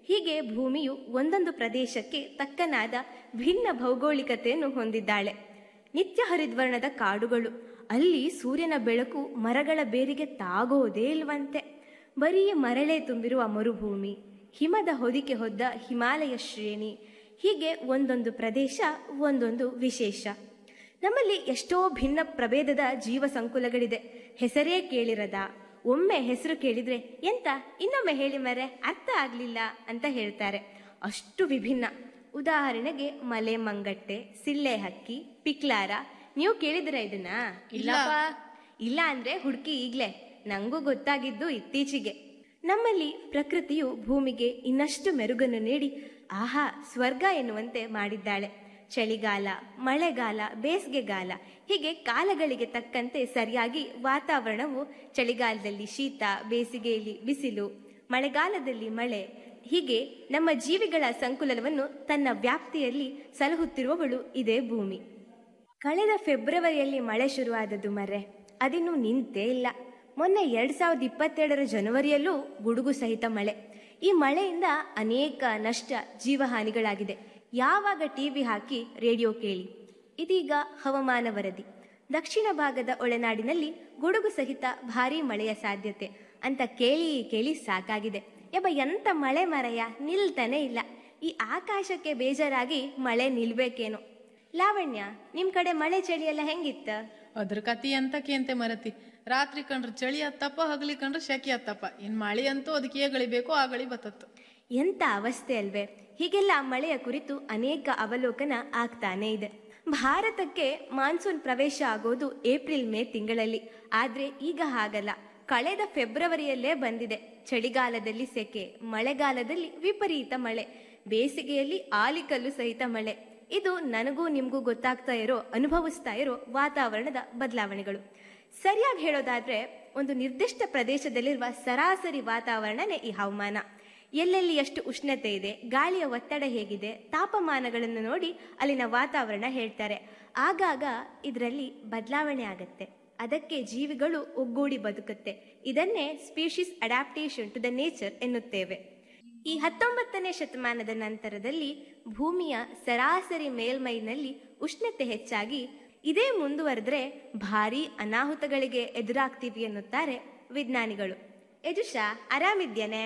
ಹೀಗೆ ಭೂಮಿಯು ಒಂದೊಂದು ಪ್ರದೇಶಕ್ಕೆ ತಕ್ಕನಾದ ಭಿನ್ನ ಭೌಗೋಳಿಕತೆಯನ್ನು ಹೊಂದಿದ್ದಾಳೆ ನಿತ್ಯ ಹರಿದ್ವರ್ಣದ ಕಾಡುಗಳು ಅಲ್ಲಿ ಸೂರ್ಯನ ಬೆಳಕು ಮರಗಳ ಬೇರಿಗೆ ತಾಗೋದೇ ಇಲ್ವಂತೆ ಬರೀ ಮರಳೆ ತುಂಬಿರುವ ಮರುಭೂಮಿ ಹಿಮದ ಹೊದಿಕೆ ಹೊದ್ದ ಹಿಮಾಲಯ ಶ್ರೇಣಿ ಹೀಗೆ ಒಂದೊಂದು ಪ್ರದೇಶ ಒಂದೊಂದು ವಿಶೇಷ ನಮ್ಮಲ್ಲಿ ಎಷ್ಟೋ ಭಿನ್ನ ಪ್ರಭೇದದ ಜೀವ ಸಂಕುಲಗಳಿದೆ ಹೆಸರೇ ಕೇಳಿರದ ಒಮ್ಮೆ ಹೆಸರು ಕೇಳಿದ್ರೆ ಎಂತ ಇನ್ನೊಮ್ಮೆ ಹೇಳಿ ಮರೆ ಅರ್ಥ ಆಗ್ಲಿಲ್ಲ ಅಂತ ಹೇಳ್ತಾರೆ ಅಷ್ಟು ವಿಭಿನ್ನ ಉದಾಹರಣೆಗೆ ಮಲೆ ಮಂಗಟ್ಟೆ ಸಿಳ್ಳೆ ಹಕ್ಕಿ ಪಿಕ್ಲಾರ ನೀವು ಕೇಳಿದಿರ ಇದನ್ನ ಇಲ್ಲಪ್ಪ. ಇಲ್ಲ ಅಂದ್ರೆ ಹುಡುಕಿ ಈಗ್ಲೇ ನಂಗೂ ಗೊತ್ತಾಗಿದ್ದು ಇತ್ತೀಚೆಗೆ ನಮ್ಮಲ್ಲಿ ಪ್ರಕೃತಿಯು ಭೂಮಿಗೆ ಇನ್ನಷ್ಟು ಮೆರುಗನ್ನು ನೀಡಿ ಆಹಾ ಸ್ವರ್ಗ ಎನ್ನುವಂತೆ ಮಾಡಿದ್ದಾಳೆ ಚಳಿಗಾಲ ಮಳೆಗಾಲ ಬೇಸಿಗೆಗಾಲ ಹೀಗೆ ಕಾಲಗಳಿಗೆ ತಕ್ಕಂತೆ ಸರಿಯಾಗಿ ವಾತಾವರಣವು ಚಳಿಗಾಲದಲ್ಲಿ ಶೀತ ಬೇಸಿಗೆಯಲ್ಲಿ ಬಿಸಿಲು ಮಳೆಗಾಲದಲ್ಲಿ ಮಳೆ ಹೀಗೆ ನಮ್ಮ ಜೀವಿಗಳ ಸಂಕುಲನವನ್ನು ತನ್ನ ವ್ಯಾಪ್ತಿಯಲ್ಲಿ ಸಲಹುತ್ತಿರುವವಳು ಇದೇ ಭೂಮಿ ಕಳೆದ ಫೆಬ್ರವರಿಯಲ್ಲಿ ಮಳೆ ಶುರುವಾದದ್ದು ಮರ್ರೆ ಅದಿನ್ನೂ ನಿಂತೇ ಇಲ್ಲ ಮೊನ್ನೆ ಎರಡ್ ಸಾವಿರದ ಇಪ್ಪತ್ತೆರಡರ ಜನವರಿಯಲ್ಲೂ ಗುಡುಗು ಸಹಿತ ಮಳೆ ಈ ಮಳೆಯಿಂದ ಅನೇಕ ನಷ್ಟ ಜೀವಹಾನಿಗಳಾಗಿದೆ ಯಾವಾಗ ಟಿವಿ ಹಾಕಿ ರೇಡಿಯೋ ಕೇಳಿ ಇದೀಗ ಹವಾಮಾನ ವರದಿ ದಕ್ಷಿಣ ಭಾಗದ ಒಳನಾಡಿನಲ್ಲಿ ಗುಡುಗು ಸಹಿತ ಭಾರೀ ಮಳೆಯ ಸಾಧ್ಯತೆ ಅಂತ ಕೇಳಿ ಕೇಳಿ ಸಾಕಾಗಿದೆ ಯಬ್ಬ ಎಂತ ಮಳೆ ಮರಯ ನಿಲ್ತಾನೆ ಇಲ್ಲ ಈ ಆಕಾಶಕ್ಕೆ ಬೇಜಾರಾಗಿ ಮಳೆ ನಿಲ್ಬೇಕೇನೋ ಲಾವಣ್ಯ ನಿಮ್ ಕಡೆ ಮಳೆ ಚಳಿ ಎಲ್ಲ ಹೆಂಗಿತ್ತ ಅದ್ರ ಕತಿ ಎಂತಕ್ಕೆ ಅಂತೆ ಮರತಿ ರಾತ್ರಿ ಕಂಡ್ರೆ ಚಳಿ ಹತ್ತಪ್ಪ ಹಗಲಿ ಕಂಡ್ರೆ ಶೆಕೆ ಹತ್ತಪ್ಪ ಇನ್ ಮಳೆ ಅಂತೂ ಅದಕ್ಕೆ ಏಗಳಿಬೇಕು ಆ ಗಳಿ ಬತ್ತತ್ತು ಎಂತ ಅವಸ್ಥೆ ಅಲ್ವೇ ಹೀಗೆಲ್ಲ ಮಳೆಯ ಕುರಿತು ಅನೇಕ ಅವಲೋಕನ ಆಗ್ತಾನೇ ಇದೆ ಭಾರತಕ್ಕೆ ಮಾನ್ಸೂನ್ ಪ್ರವೇಶ ಆಗೋದು ಏಪ್ರಿಲ್ ಮೇ ತಿಂಗಳಲ್ಲಿ ಆದ್ರೆ ಈಗ ಹಾಗಲ್ಲ ಕಳೆದ ಫೆಬ್ರವರಿಯಲ್ಲೇ ಬಂದಿದೆ ಚಳಿಗಾಲದಲ್ಲಿ ಸೆಕೆ ಮಳೆಗಾಲದಲ್ಲಿ ವಿಪರೀತ ಮಳೆ ಬೇಸಿಗೆಯಲ್ಲಿ ಆಲಿಕಲ್ಲು ಸಹಿತ ಮಳೆ ಇದು ನನಗೂ ನಿಮಗೂ ಗೊತ್ತಾಗ್ತಾ ಇರೋ ಅನುಭವಿಸ್ತಾ ಇರೋ ವಾತಾವರಣದ ಬದಲಾವಣೆಗಳು ಸರಿಯಾಗಿ ಹೇಳೋದಾದ್ರೆ ಒಂದು ನಿರ್ದಿಷ್ಟ ಪ್ರದೇಶದಲ್ಲಿರುವ ಸರಾಸರಿ ವಾತಾವರಣನೇ ಈ ಹವಾಮಾನ ಎಲ್ಲೆಲ್ಲಿ ಎಷ್ಟು ಉಷ್ಣತೆ ಇದೆ ಗಾಳಿಯ ಒತ್ತಡ ಹೇಗಿದೆ ತಾಪಮಾನಗಳನ್ನು ನೋಡಿ ಅಲ್ಲಿನ ವಾತಾವರಣ ಹೇಳ್ತಾರೆ ಆಗಾಗ ಇದರಲ್ಲಿ ಬದಲಾವಣೆ ಆಗತ್ತೆ ಅದಕ್ಕೆ ಜೀವಿಗಳು ಒಗ್ಗೂಡಿ ಬದುಕುತ್ತೆ ಇದನ್ನೇ species adaptation to the nature ಎನ್ನುತ್ತೇವೆ ಈ ಹತ್ತೊಂಬತ್ತನೇ ಶತಮಾನದ ನಂತರದಲ್ಲಿ ಭೂಮಿಯ ಸರಾಸರಿ ಮೇಲ್ಮೈನಲ್ಲಿ ಉಷ್ಣತೆ ಹೆಚ್ಚಾಗಿ ಇದೇ ಮುಂದುವರೆದ್ರೆ ಭಾರೀ ಅನಾಹುತಗಳಿಗೆ ಎದುರಾಗ್ತೀವಿ ಎನ್ನುತ್ತಾರೆ ವಿಜ್ಞಾನಿಗಳು ಯಜುಷಾ ಆರಾಮಿದ್ಯಾನೆ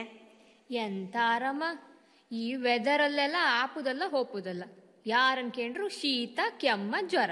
ಎಂತ ಆರಾಮ ಈ ವೆದರಲ್ಲೆಲ್ಲ ಆಪುದಲ್ಲ ಹೋಪುದಲ್ಲ ಯಾರನ್ ಕೇಂಡ್ರು ಶೀತ ಕೆಮ್ಮ ಜ್ವರ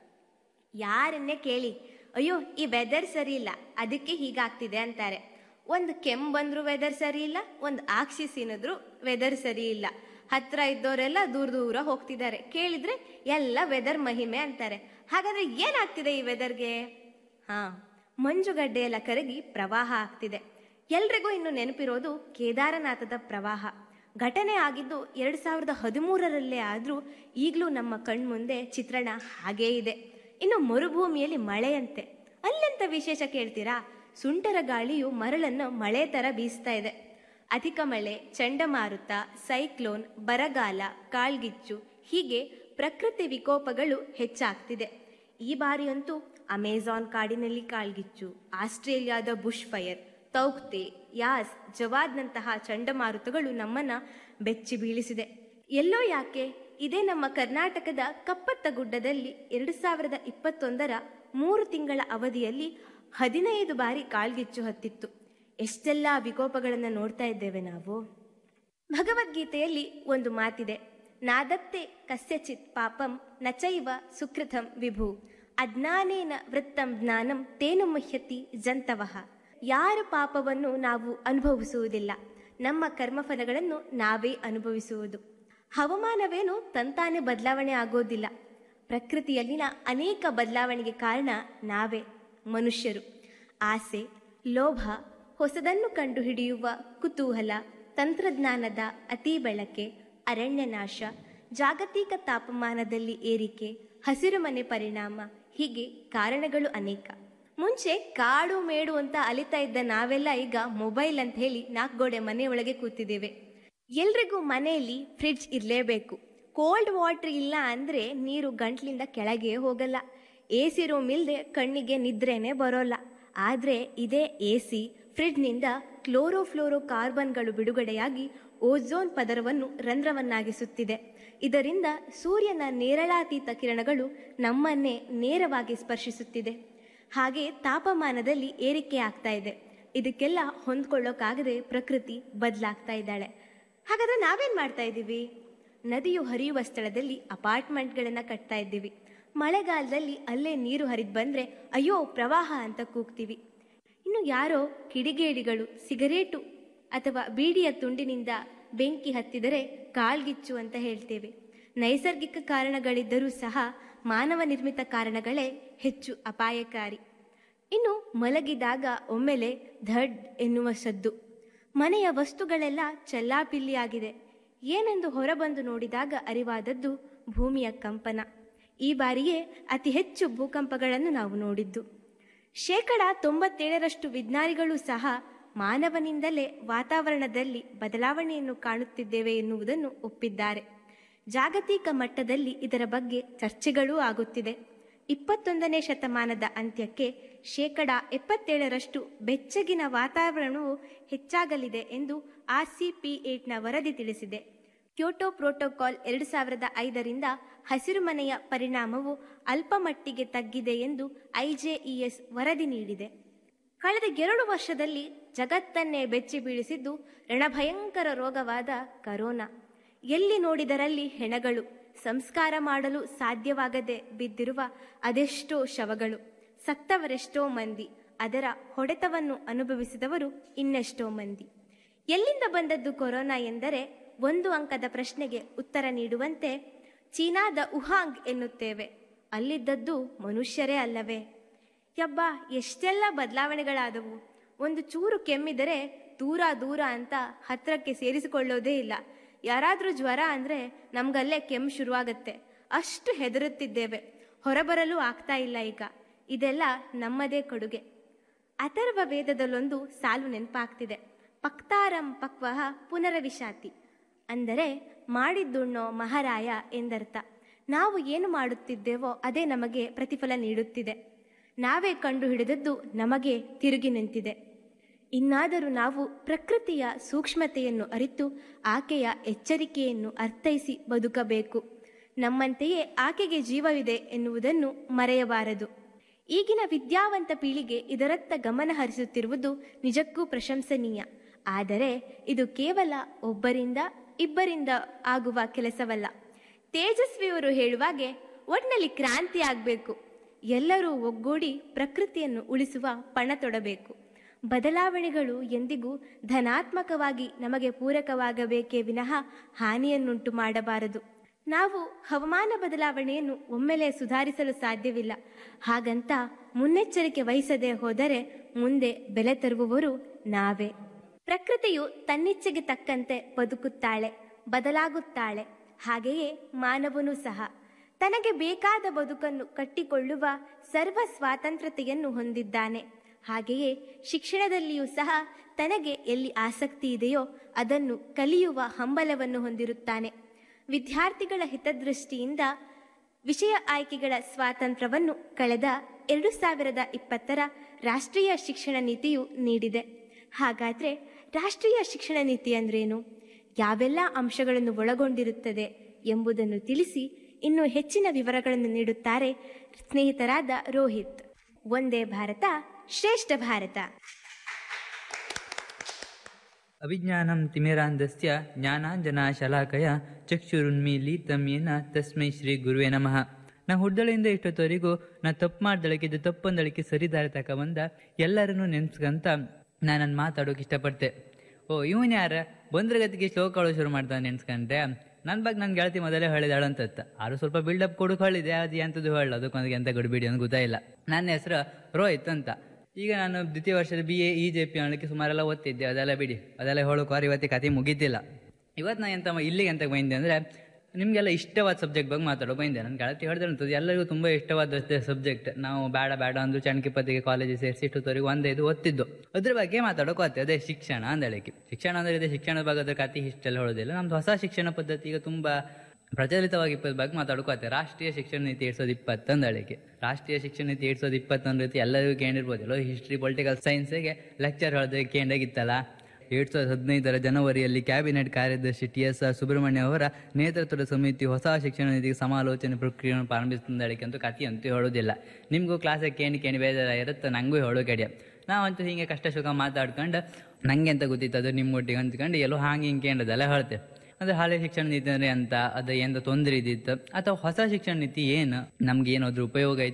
ಯಾರನ್ನೇ ಕೇಳಿ ಅಯ್ಯೋ ಈ ವೆದರ್ ಸರಿ ಇಲ್ಲ ಅದಕ್ಕೆ ಹೀಗಾಗ್ತಿದೆ ಅಂತಾರೆ ಒಂದು ಕೆಮ್ಮು ಬಂದ್ರು ವೆದರ್ ಸರಿ ಇಲ್ಲ ಒಂದು ಆಕ್ಸಿ ಸಿನಿದ್ರು ವೆದರ್ ಸರಿ ಇಲ್ಲ ಹತ್ರ ಇದ್ದವರೆಲ್ಲ ದೂರ ದೂರ ಹೋಗ್ತಿದ್ದಾರೆ ಕೇಳಿದ್ರೆ ಎಲ್ಲ ವೆದರ್ ಮಹಿಮೆ ಅಂತಾರೆ ಹಾಗಾದ್ರೆ ಏನಾಗ್ತಿದೆ ಈ ವೆದರ್ಗೆ ಹಾ ಮಂಜುಗಡ್ಡೆ ಎಲ್ಲ ಕರಗಿ ಪ್ರವಾಹ ಆಗ್ತಿದೆ ಎಲ್ರಿಗೂ ಇನ್ನು ನೆನಪಿರೋದು ಕೇದಾರನಾಥದ ಪ್ರವಾಹ ಘಟನೆ ಆಗಿದ್ದು ಎರಡ್ ಸಾವಿರದ ಹದಿಮೂರರಲ್ಲೇ ಆದ್ರೂ ಈಗಲೂ ನಮ್ಮ ಕಣ್ಮುಂದೆ ಚಿತ್ರಣ ಹಾಗೇ ಇದೆ ಇನ್ನು ಮರುಭೂಮಿಯಲ್ಲಿ ಮಳೆಯಂತೆ ಅಲ್ಲೆಂತ ವಿಶೇಷ ಕೇಳ್ತೀರಾ ಸುಂಟರ ಗಾಳಿಯು ಮರಳನ್ನು ಮಳೆ ತರ ಬೀಸ್ತಾ ಇದೆ ಅಧಿಕ ಮಳೆ ಚಂಡಮಾರುತ ಸೈಕ್ಲೋನ್ ಬರಗಾಲ ಕಾಳ್ಗಿಚ್ಚು ಹೀಗೆ ಪ್ರಕೃತಿ ವಿಕೋಪಗಳು ಹೆಚ್ಚಾಗ್ತಿದೆ ಈ ಬಾರಿಯಂತೂ ಅಮೆಜಾನ್ ಕಾಡಿನಲ್ಲಿ ಕಾಳ್ಗಿಚ್ಚು ಆಸ್ಟ್ರೇಲಿಯಾದ ಬುಷ್ ಫೈರ್ ತೌಕ್ತೆ ಯಾಸ್ ಜವಾದ್ನಂತಹ ಚಂಡಮಾರುತಗಳು ನಮ್ಮನ್ನ ಬೆಚ್ಚಿ ಬೀಳಿಸಿದೆ ಎಲ್ಲೋ ಯಾಕೆ ಇದೇ ನಮ್ಮ ಕರ್ನಾಟಕದ ಕಪ್ಪತ್ತ ಗುಡ್ಡದಲ್ಲಿ ಎರಡು ಸಾವಿರದ ಇಪ್ಪತ್ತೊಂದರ ಮೂರು ತಿಂಗಳ ಅವಧಿಯಲ್ಲಿ ಹದಿನೈದು ಬಾರಿ ಕಾಳ್ಗಿಚ್ಚು ಹತ್ತಿತ್ತು ಎಷ್ಟೆಲ್ಲ ವಿಕೋಪಗಳನ್ನು ನೋಡ್ತಾ ಇದ್ದೇವೆ ನಾವು ಭಗವದ್ಗೀತೆಯಲ್ಲಿ ಒಂದು ಮಾತಿದೆ ನಾದತ್ತೆ ಕಸ್ಯಚಿತ್ ಪಾಪಂ ನಚೈವ ಸುಕೃತಂ ವಿಭು ಅಜ್ಞಾನೇನ ವೃತ್ತಂ ಜ್ಞಾನಂ ತೇನು ಮುಹ್ಯತಿ ಜಂತವಃ ಯಾರ ಪಾಪವನ್ನು ನಾವು ಅನುಭವಿಸುವುದಿಲ್ಲ ನಮ್ಮ ಕರ್ಮಫಲಗಳನ್ನು ನಾವೇ ಅನುಭವಿಸುವುದು ಹವಾಮಾನವೇನು ತಂತಾನೆ ಬದಲಾವಣೆ ಆಗೋದಿಲ್ಲ ಪ್ರಕೃತಿಯಲ್ಲಿನ ಅನೇಕ ಬದಲಾವಣೆಗೆ ಕಾರಣ ನಾವೇ ಮನುಷ್ಯರು ಆಸೆ ಲೋಭ ಹೊಸದನ್ನು ಕಂಡುಹಿಡಿಯುವ ಕುತೂಹಲ ತಂತ್ರಜ್ಞಾನದ ಅತಿ ಬಳಕೆ ಅರಣ್ಯನಾಶ ಜಾಗತಿಕ ತಾಪಮಾನದಲ್ಲಿ ಏರಿಕೆ ಹಸಿರುಮನೆ ಪರಿಣಾಮ ಹೀಗೆ ಕಾರಣಗಳು ಅನೇಕ ಮುಂಚೆ ಕಾಡು ಮೇಡು ಅಂತ ಅಲಿತಾ ಇದ್ದ ನಾವೆಲ್ಲ ಈಗ ಮೊಬೈಲ್ ಅಂತ ಹೇಳಿ ನಾಲ್ಕು ಗೋಡೆ ಮನೆಯೊಳಗೆ ಕೂತಿದ್ದೇವೆ ಎಲ್ರಿಗೂ ಮನೆಯಲ್ಲಿ ಫ್ರಿಡ್ಜ್ ಇರಲೇಬೇಕು ಕೋಲ್ಡ್ ವಾಟರ್ ಇಲ್ಲ ಅಂದ್ರೆ ನೀರು ಗಂಟ್ಲಿಂದ ಕೆಳಗೆ ಹೋಗಲ್ಲ ಎ ಸಿ ರೂಮ್ ಇಲ್ಲದೆ ಕಣ್ಣಿಗೆ ನಿದ್ರೆನೆ ಬರೋಲ್ಲ ಆದ್ರೆ ಇದೇ ಎ ಸಿ ಫ್ರಿಡ್ಜ್ನಿಂದ ಕ್ಲೋರೋಫ್ಲೋರೋ ಕಾರ್ಬನ್ಗಳು ಬಿಡುಗಡೆಯಾಗಿ ಓಝೋನ್ ಪದರವನ್ನು ರಂಧ್ರವನ್ನಾಗಿಸುತ್ತಿದೆ ಇದರಿಂದ ಸೂರ್ಯನ ನೇರಳಾತೀತ ಕಿರಣಗಳು ನಮ್ಮನ್ನೇ ನೇರವಾಗಿ ಸ್ಪರ್ಶಿಸುತ್ತಿದೆ ಹಾಗೆ ತಾಪಮಾನದಲ್ಲಿ ಏರಿಕೆ ಆಗ್ತಾ ಇದೆ ಇದಕ್ಕೆಲ್ಲ ಹೊಂದ್ಕೊಳ್ಳೋಕ್ಕಾಗದೆ ಪ್ರಕೃತಿ ಬದಲಾಗ್ತಾ ಇದ್ದಾಳೆ ಹಾಗಾದ್ರೆ ನಾವೇನ್ ಮಾಡ್ತಾ ಇದ್ದೀವಿ ನದಿಯು ಹರಿಯುವ ಸ್ಥಳದಲ್ಲಿ ಅಪಾರ್ಟ್ಮೆಂಟ್ಗಳನ್ನ ಕಟ್ತಾ ಇದ್ದೀವಿ ಮಳೆಗಾಲದಲ್ಲಿ ಅಲ್ಲೇ ನೀರು ಹರಿದು ಬಂದ್ರೆ ಅಯ್ಯೋ ಪ್ರವಾಹ ಅಂತ ಕೂಗ್ತೀವಿ ಇನ್ನು ಯಾರೋ ಕಿಡಿಗೇಡಿಗಳು ಸಿಗರೇಟು ಅಥವಾ ಬೀಡಿಯ ತುಂಡಿನಿಂದ ಬೆಂಕಿ ಹತ್ತಿದರೆ ಕಾಳ್ಗಿಚ್ಚು ಅಂತ ಹೇಳ್ತೇವೆ ನೈಸರ್ಗಿಕ ಕಾರಣಗಳಿದ್ದರೂ ಸಹ ಮಾನವ ನಿರ್ಮಿತ ಕಾರಣಗಳೇ ಹೆಚ್ಚು ಅಪಾಯಕಾರಿ ಇನ್ನು ಮಲಗಿದಾಗ ಒಮ್ಮೆಲೆ ಧಡ್ ಎನ್ನುವ ಸದ್ದು ಮನೆಯ ವಸ್ತುಗಳೆಲ್ಲ ಚೆಲ್ಲಾಪಿಲ್ಲಿಯಾಗಿದೆ ಏನೆಂದು ಹೊರಬಂದು ನೋಡಿದಾಗ ಅರಿವಾದದ್ದು ಭೂಮಿಯ ಕಂಪನ ಈ ಬಾರಿಯೇ ಅತಿ ಹೆಚ್ಚು ಭೂಕಂಪಗಳನ್ನು ನಾವು ನೋಡಿದ್ದು ಶೇಕಡ ತೊಂಬತ್ತೇಳರಷ್ಟು ವಿಜ್ಞಾನಿಗಳು ಸಹ ಮಾನವನಿಂದಲೇ ವಾತಾವರಣದಲ್ಲಿ ಬದಲಾವಣೆಯನ್ನು ಕಾಣುತ್ತಿದ್ದೇವೆ ಎನ್ನುವುದನ್ನು ಒಪ್ಪಿದ್ದಾರೆ ಜಾಗತಿಕ ಮಟ್ಟದಲ್ಲಿ ಇದರ ಬಗ್ಗೆ ಚರ್ಚೆಗಳೂ ಆಗುತ್ತಿದೆ ಇಪ್ಪತ್ತೊಂದನೇ ಶತಮಾನದ ಅಂತ್ಯಕ್ಕೆ ಶೇಕಡ ಎಪ್ಪತ್ತೇಳರಷ್ಟು ಬೆಚ್ಚಗಿನ ವಾತಾವರಣವು ಹೆಚ್ಚಾಗಲಿದೆ ಎಂದು ಆರ್ ಸಿ ಪಿ ಏಟ್ನ ವರದಿ ತಿಳಿಸಿದೆ ಕ್ಯೋಟೋ ಪ್ರೋಟೋಕಾಲ್ ಎರಡು ಸಾವಿರದ ಐದರಿಂದ ಹಸಿರುಮನೆಯ ಪರಿಣಾಮವು ಅಲ್ಪಮಟ್ಟಿಗೆ ತಗ್ಗಿದೆ ಎಂದು ಐಜೆಇಎಸ್ ವರದಿ ನೀಡಿದೆ ಕಳೆದ ಎರಡು ವರ್ಷದಲ್ಲಿ ಜಗತ್ತನ್ನೇ ಬೆಚ್ಚಿ ಬೀಳಿಸಿದ್ದು ರಣಭಯಂಕರ ರೋಗವಾದ ಕರೋನಾ ಎಲ್ಲಿ ನೋಡಿದರಲ್ಲಿ ಹೆಣಗಳು ಸಂಸ್ಕಾರ ಮಾಡಲು ಸಾಧ್ಯವಾಗದೆ ಬಿದ್ದಿರುವ ಅದೆಷ್ಟೋ ಶವಗಳು ಸತ್ತವರೆಷ್ಟೋ ಮಂದಿ ಅದರ ಹೊಡೆತವನ್ನು ಅನುಭವಿಸಿದವರು ಇನ್ನೆಷ್ಟೋ ಮಂದಿ ಎಲ್ಲಿಂದ ಬಂದದ್ದು ಕೊರೋನಾ ಎಂದರೆ ಒಂದು ಅಂಕದ ಪ್ರಶ್ನೆಗೆ ಉತ್ತರ ನೀಡುವಂತೆ ಚೀನಾದ ಉಹಾಂಗ್ ಎನ್ನುತ್ತೇವೆ ಅಲ್ಲಿದ್ದದ್ದು ಮನುಷ್ಯರೇ ಅಲ್ಲವೇ ಯಬ್ಬ ಎಷ್ಟೆಲ್ಲ ಬದಲಾವಣೆಗಳಾದವು ಒಂದು ಚೂರು ಕೆಮ್ಮಿದರೆ ದೂರ ದೂರ ಅಂತ ಹತ್ರಕ್ಕೆ ಸೇರಿಸಿಕೊಳ್ಳೋದೇ ಇಲ್ಲ ಯಾರಾದರೂ ಜ್ವರ ಅಂದರೆ ನಮ್ಗಲ್ಲೇ ಕೆಮ್ಮು ಶುರುವಾಗತ್ತೆ ಅಷ್ಟು ಹೆದರುತ್ತಿದ್ದೇವೆ ಹೊರಬರಲು ಆಗ್ತಾ ಇಲ್ಲ ಈಗ ಇದೆಲ್ಲ ನಮ್ಮದೇ ಕೊಡುಗೆ ಅಥರ್ವ ವೇದದಲ್ಲೊಂದು ಸಾಲು ನೆನಪಾಗ್ತಿದೆ ಪಕ್ತಾರಂ ಪಕ್ವಹ ಪುನರವಿಶಾತಿ ಅಂದರೆ ಮಾಡಿದ್ದುಣ್ಣೋ ಮಹಾರಾಯ ಎಂದರ್ಥ ನಾವು ಏನು ಮಾಡುತ್ತಿದ್ದೇವೋ ಅದೇ ನಮಗೆ ಪ್ರತಿಫಲ ನೀಡುತ್ತಿದೆ ನಾವೇ ಕಂಡು ಹಿಡಿದದ್ದು ನಮಗೆ ತಿರುಗಿ ನಿಂತಿದೆ ಇನ್ನಾದರೂ ನಾವು ಪ್ರಕೃತಿಯ ಸೂಕ್ಷ್ಮತೆಯನ್ನು ಅರಿತು ಆಕೆಯ ಎಚ್ಚರಿಕೆಯನ್ನು ಅರ್ಥೈಸಿ ಬದುಕಬೇಕು ನಮ್ಮಂತೆಯೇ ಆಕೆಗೆ ಜೀವವಿದೆ ಎನ್ನುವುದನ್ನು ಮರೆಯಬಾರದು ಈಗಿನ ವಿದ್ಯಾವಂತ ಪೀಳಿಗೆ ಇದರತ್ತ ಗಮನ ಹರಿಸುತ್ತಿರುವುದು ನಿಜಕ್ಕೂ ಪ್ರಶಂಸನೀಯ ಆದರೆ ಇದು ಕೇವಲ ಒಬ್ಬರಿಂದ ಇಬ್ಬರಿಂದ ಆಗುವ ಕೆಲಸವಲ್ಲ ತೇಜಸ್ವಿಯವರು ಹೇಳುವಾಗೆ ಒಟ್ನಲ್ಲಿ ಕ್ರಾಂತಿ ಆಗಬೇಕು ಎಲ್ಲರೂ ಒಗ್ಗೂಡಿ ಪ್ರಕೃತಿಯನ್ನು ಉಳಿಸುವ ಪಣ ತೊಡಬೇಕು ಬದಲಾವಣೆಗಳು ಎಂದಿಗೂ ಧನಾತ್ಮಕವಾಗಿ ನಮಗೆ ಪೂರಕವಾಗಬೇಕೇ ವಿನಃ ಹಾನಿಯನ್ನುಂಟು ಮಾಡಬಾರದು ನಾವು ಹವಾಮಾನ ಬದಲಾವಣೆಯನ್ನು ಒಮ್ಮೆಲೆ ಸುಧಾರಿಸಲು ಸಾಧ್ಯವಿಲ್ಲ ಹಾಗಂತ ಮುನ್ನೆಚ್ಚರಿಕೆ ವಹಿಸದೆ ಹೋದರೆ ಮುಂದೆ ಬೆಲೆ ತರುವವರು ನಾವೇ ಪ್ರಕೃತಿಯು ತನ್ನಿಚ್ಛೆಗೆ ತಕ್ಕಂತೆ ಬದುಕುತ್ತಾಳೆ ಬದಲಾಗುತ್ತಾಳೆ ಹಾಗೆಯೇ ಮಾನವನೂ ಸಹ ತನಗೆ ಬೇಕಾದ ಬದುಕನ್ನು ಕಟ್ಟಿಕೊಳ್ಳುವ ಸರ್ವ ಸ್ವಾತಂತ್ರ್ಯತೆಯನ್ನು ಹೊಂದಿದ್ದಾನೆ ಹಾಗೆಯೇ ಶಿಕ್ಷಣದಲ್ಲಿಯೂ ಸಹ ತನಗೆ ಎಲ್ಲಿ ಆಸಕ್ತಿ ಇದೆಯೋ ಅದನ್ನು ಕಲಿಯುವ ಹಂಬಲವನ್ನು ಹೊಂದಿರುತ್ತಾನೆ ವಿದ್ಯಾರ್ಥಿಗಳ ಹಿತದೃಷ್ಟಿಯಿಂದ ವಿಷಯ ಆಯ್ಕೆಗಳ ಸ್ವಾತಂತ್ರ್ಯವನ್ನು ಕಳೆದ ಎರಡು ಸಾವಿರದ ಇಪ್ಪತ್ತರ ರಾಷ್ಟ್ರೀಯ ಶಿಕ್ಷಣ ನೀತಿಯು ನೀಡಿದೆ ಹಾಗಾದರೆ ರಾಷ್ಟ್ರೀಯ ಶಿಕ್ಷಣ ನೀತಿ ಅಂದ್ರೇನು ಯಾವೆಲ್ಲ ಅಂಶಗಳನ್ನು ಒಳಗೊಂಡಿರುತ್ತದೆ ಎಂಬುದನ್ನು ತಿಳಿಸಿ ಇನ್ನು ಹೆಚ್ಚಿನ ವಿವರಗಳನ್ನು ನೀಡುತ್ತಾರೆ ಸ್ನೇಹಿತರಾದ ರೋಹಿತ್ ಒಂದೇ ಭಾರತ ಶ್ರೇಷ್ಠ ಭಾರತ ಅಭಿಜ್ಞಾನಂ ತಿಮಿರಾಂಧಸ್ಯ ಜ್ಞಾನಾಂಜನ ಶಲಾಕಯ ಚಕ್ಷುರುನ್ಮೀಲಿತಂ ಯೇನ ತಸ್ಮೈ ಶ್ರೀ ಗುರುವೇ ನಮಃ ನಾ ಹುಡ್ದಳಿಂದ ಇಷ್ಟೊತ್ತವರೆಗೂ ನಾ ತಪ್ಪು ಮಾಡ್ದಳಿಕೆ ಇದು ತಪ್ಪೊಂದಳಿಕೆ ಸರಿ ದಾರಿ ತಕ ಬಂದ ಎಲ್ಲರನ್ನೂ ನೆನ್ಸ್ಕಂತ ನಾನು ನನ್ನ ಮಾತಾಡೋಕೆ ಇಷ್ಟಪಡ್ತೆ ಓ ಇವನ್ ಯಾರ ಬಂದ್ರ ಗತಿಗೆ ಶ್ಲೋಕಗಳು ಶುರು ಮಾಡ್ತಾನೆ ನೆನ್ಸ್ಕೊಂಡೆ ನನ್ನ ಬಗ್ಗೆ ನನ್ನ ಗೆಳತಿ ಮೊದಲೇ ಹೇಳಿದಾಳಂತತ್ತ ಆರು ಸ್ವಲ್ಪ ಬಿಲ್ಡಪ್ ಕೊಡಕ್ಕೆ ಹೇಳಿದೆ ಅದು ಎಂಥದ್ದು ಹೇಳ ಅದಕ್ಕೊಂದಿಗೆ ಎಂತ ಗಡಿಬಿಡಿ ಅಂತ ಗೊತ್ತಾಯಿಲ್ಲ ನನ್ನ ಹೆಸರು ರೋಹಿತ್ ಅಂತ ಈಗ ನಾನು ದ್ವಿತೀಯ ವರ್ಷದ B A E J P ಅನ್ನಲಿಕ್ಕೆ ಸುಮಾರೆಲ್ಲ ಓದ್ತಿದ್ದೆ ಅದೆಲ್ಲ ಬಿಡಿ ಅದೆಲ್ಲ ಹೇಳೋಕೆ ಇವತ್ತಿಗೆ ಕತೆ ಮುಗೀತಿಲ್ಲ ಇವತ್ತು ನಾನು ಎಂತ ಇಲ್ಲಿಗೆ ಎಂತ ಬಂದೆ ಅಂದರೆ ನಿಮಗೆಲ್ಲ ಇಷ್ಟವಾದ ಸಬ್ಜೆಕ್ಟ್ ಬಗ್ಗೆ ಮಾತಾಡೋ ಬಂದೆ ನನ್ನ ಗೆಳತಿ ಹೇಳ್ದಂಥದ್ದು ಎಲ್ಲರಿಗೂ ತುಂಬ ಇಷ್ಟವಾದ ಸಬ್ಜೆಕ್ಟ್ ನಾವು ಬೇಡ ಬೇಡ ಅಂದ್ರು ಚಣಕಿಪತಿಗೆ ಕಾಲೇಜಿಗೆ ಸೇರಿಸಿ ಇಷ್ಟೊತ್ತವರೆಗೆ ಒಂದೇ ಇದು ಓದ್ತಿದ್ದು ಅದ್ರ ಬಗ್ಗೆ ಮಾತಾಡೋಕೆ ಹೋಗ್ತದೆ ಅದೇ ಶಿಕ್ಷಣ ಅಂದೇಳಿಕೆ ಶಿಕ್ಷಣ ಅಂದರೆ ಇದೆ ಶಿಕ್ಷಣದ ಬಗ್ಗೆ ಅದ್ರ ಕತೆ ಇಷ್ಟೆಲ್ಲ ಹೇಳೋದಿಲ್ಲ ನಮ್ದು ಹೊಸ ಶಿಕ್ಷಣ ಪದ್ಧತಿ ಈಗ ತುಂಬ ಪ್ರಚಲಿತವಾಗಿ ಇಪ್ಪತ್ತು ಬಗ್ಗೆ ಮಾತಾಡ್ಕೋತೆ ರಾಷ್ಟ್ರೀಯ ಶಿಕ್ಷಣ ನೀತಿ ಎರಡ್ ಸಾವಿರದ ಇಪ್ಪತ್ತೊಂದಳಿಗೆ ರಾಷ್ಟ್ರೀಯ ಶಿಕ್ಷಣ ನೀತಿ ಎರಡ್ ಸಾವಿರದ ಇಪ್ಪತ್ತೊಂದು ರೀತಿ ಎಲ್ಲರಿಗೂ ಕೇಳಿರ್ಬೋದು ಎಲ್ಲೋ ಹಿಸ್ಟ್ರಿ ಪೊಲಿಟಿಕಲ್ ಸೈನ್ಸ್ಗೆ ಲೆಕ್ಚರ್ ಹೇಳಿದ್ರೆ ಕೇಂಡಾಗಿತ್ತಲ್ಲ ಎರಡ್ ಸಾವಿರದ ಹದಿನೈದರ ಜನವರಿಯಲ್ಲಿ ಕ್ಯಾಬಿನೆಟ್ ಕಾರ್ಯದರ್ಶಿ ಟಿ ಎಸ್ ಆರ್ ಸುಬ್ರಹ್ಮಣ್ಯ ಅವರ ನೇತೃತ್ವದ ಸಮಿತಿ ಹೊಸ ಶಿಕ್ಷಣ ನೀತಿಗೆ ಸಮಾಲೋಚನೆ ಪ್ರಕ್ರಿಯೆಯನ್ನು ಪ್ರಾರಂಭಿಸಿದ್ದಳಿಕೆ ಅಂತೂ ಕಥೆ ಅಂತೂ ಹೇಳೋದಿಲ್ಲ ನಿಮಗೂ ಕ್ಲಾಸಿಗೆ ಕೇಣಿ ಕೇಣಿ ಬೇಜಾರ ಇರುತ್ತೆ ನಂಗೂ ಹೇಳೋ ಕಡೆ ನಾವಂತೂ ಹಿಂಗೆ ಕಷ್ಟ ಸುಖ ಮಾತಾಡ್ಕೊಂಡು ನಂಗೆ ಅಂತ ಗೊತ್ತಿತ್ತು ಅದು ನಿಮ್ಮೊಟ್ಟಿಗೆ ಅಂದ್ಕೊಂಡು ಎಲ್ಲೋ ಹಾಂಗೆ ಹಿಂಗೆ ಕೇಂದ್ರದೆಲ್ಲ ಹೇಳ್ತೇವೆ ಅಂದ್ರೆ ಹಳೆ ಶಿಕ್ಷಣ ನೀತಿ ಅಂದ್ರೆ ಅಂತ ಅದು ಎಂತ ತೊಂದರೆ ಇದ್ದಿತ್ತು ಅಥವಾ ಹೊಸ ಶಿಕ್ಷಣ ನೀತಿ ಏನು ನಮ್ಗೆ ಏನಾದ್ರು ಉಪಯೋಗ ಐತೆ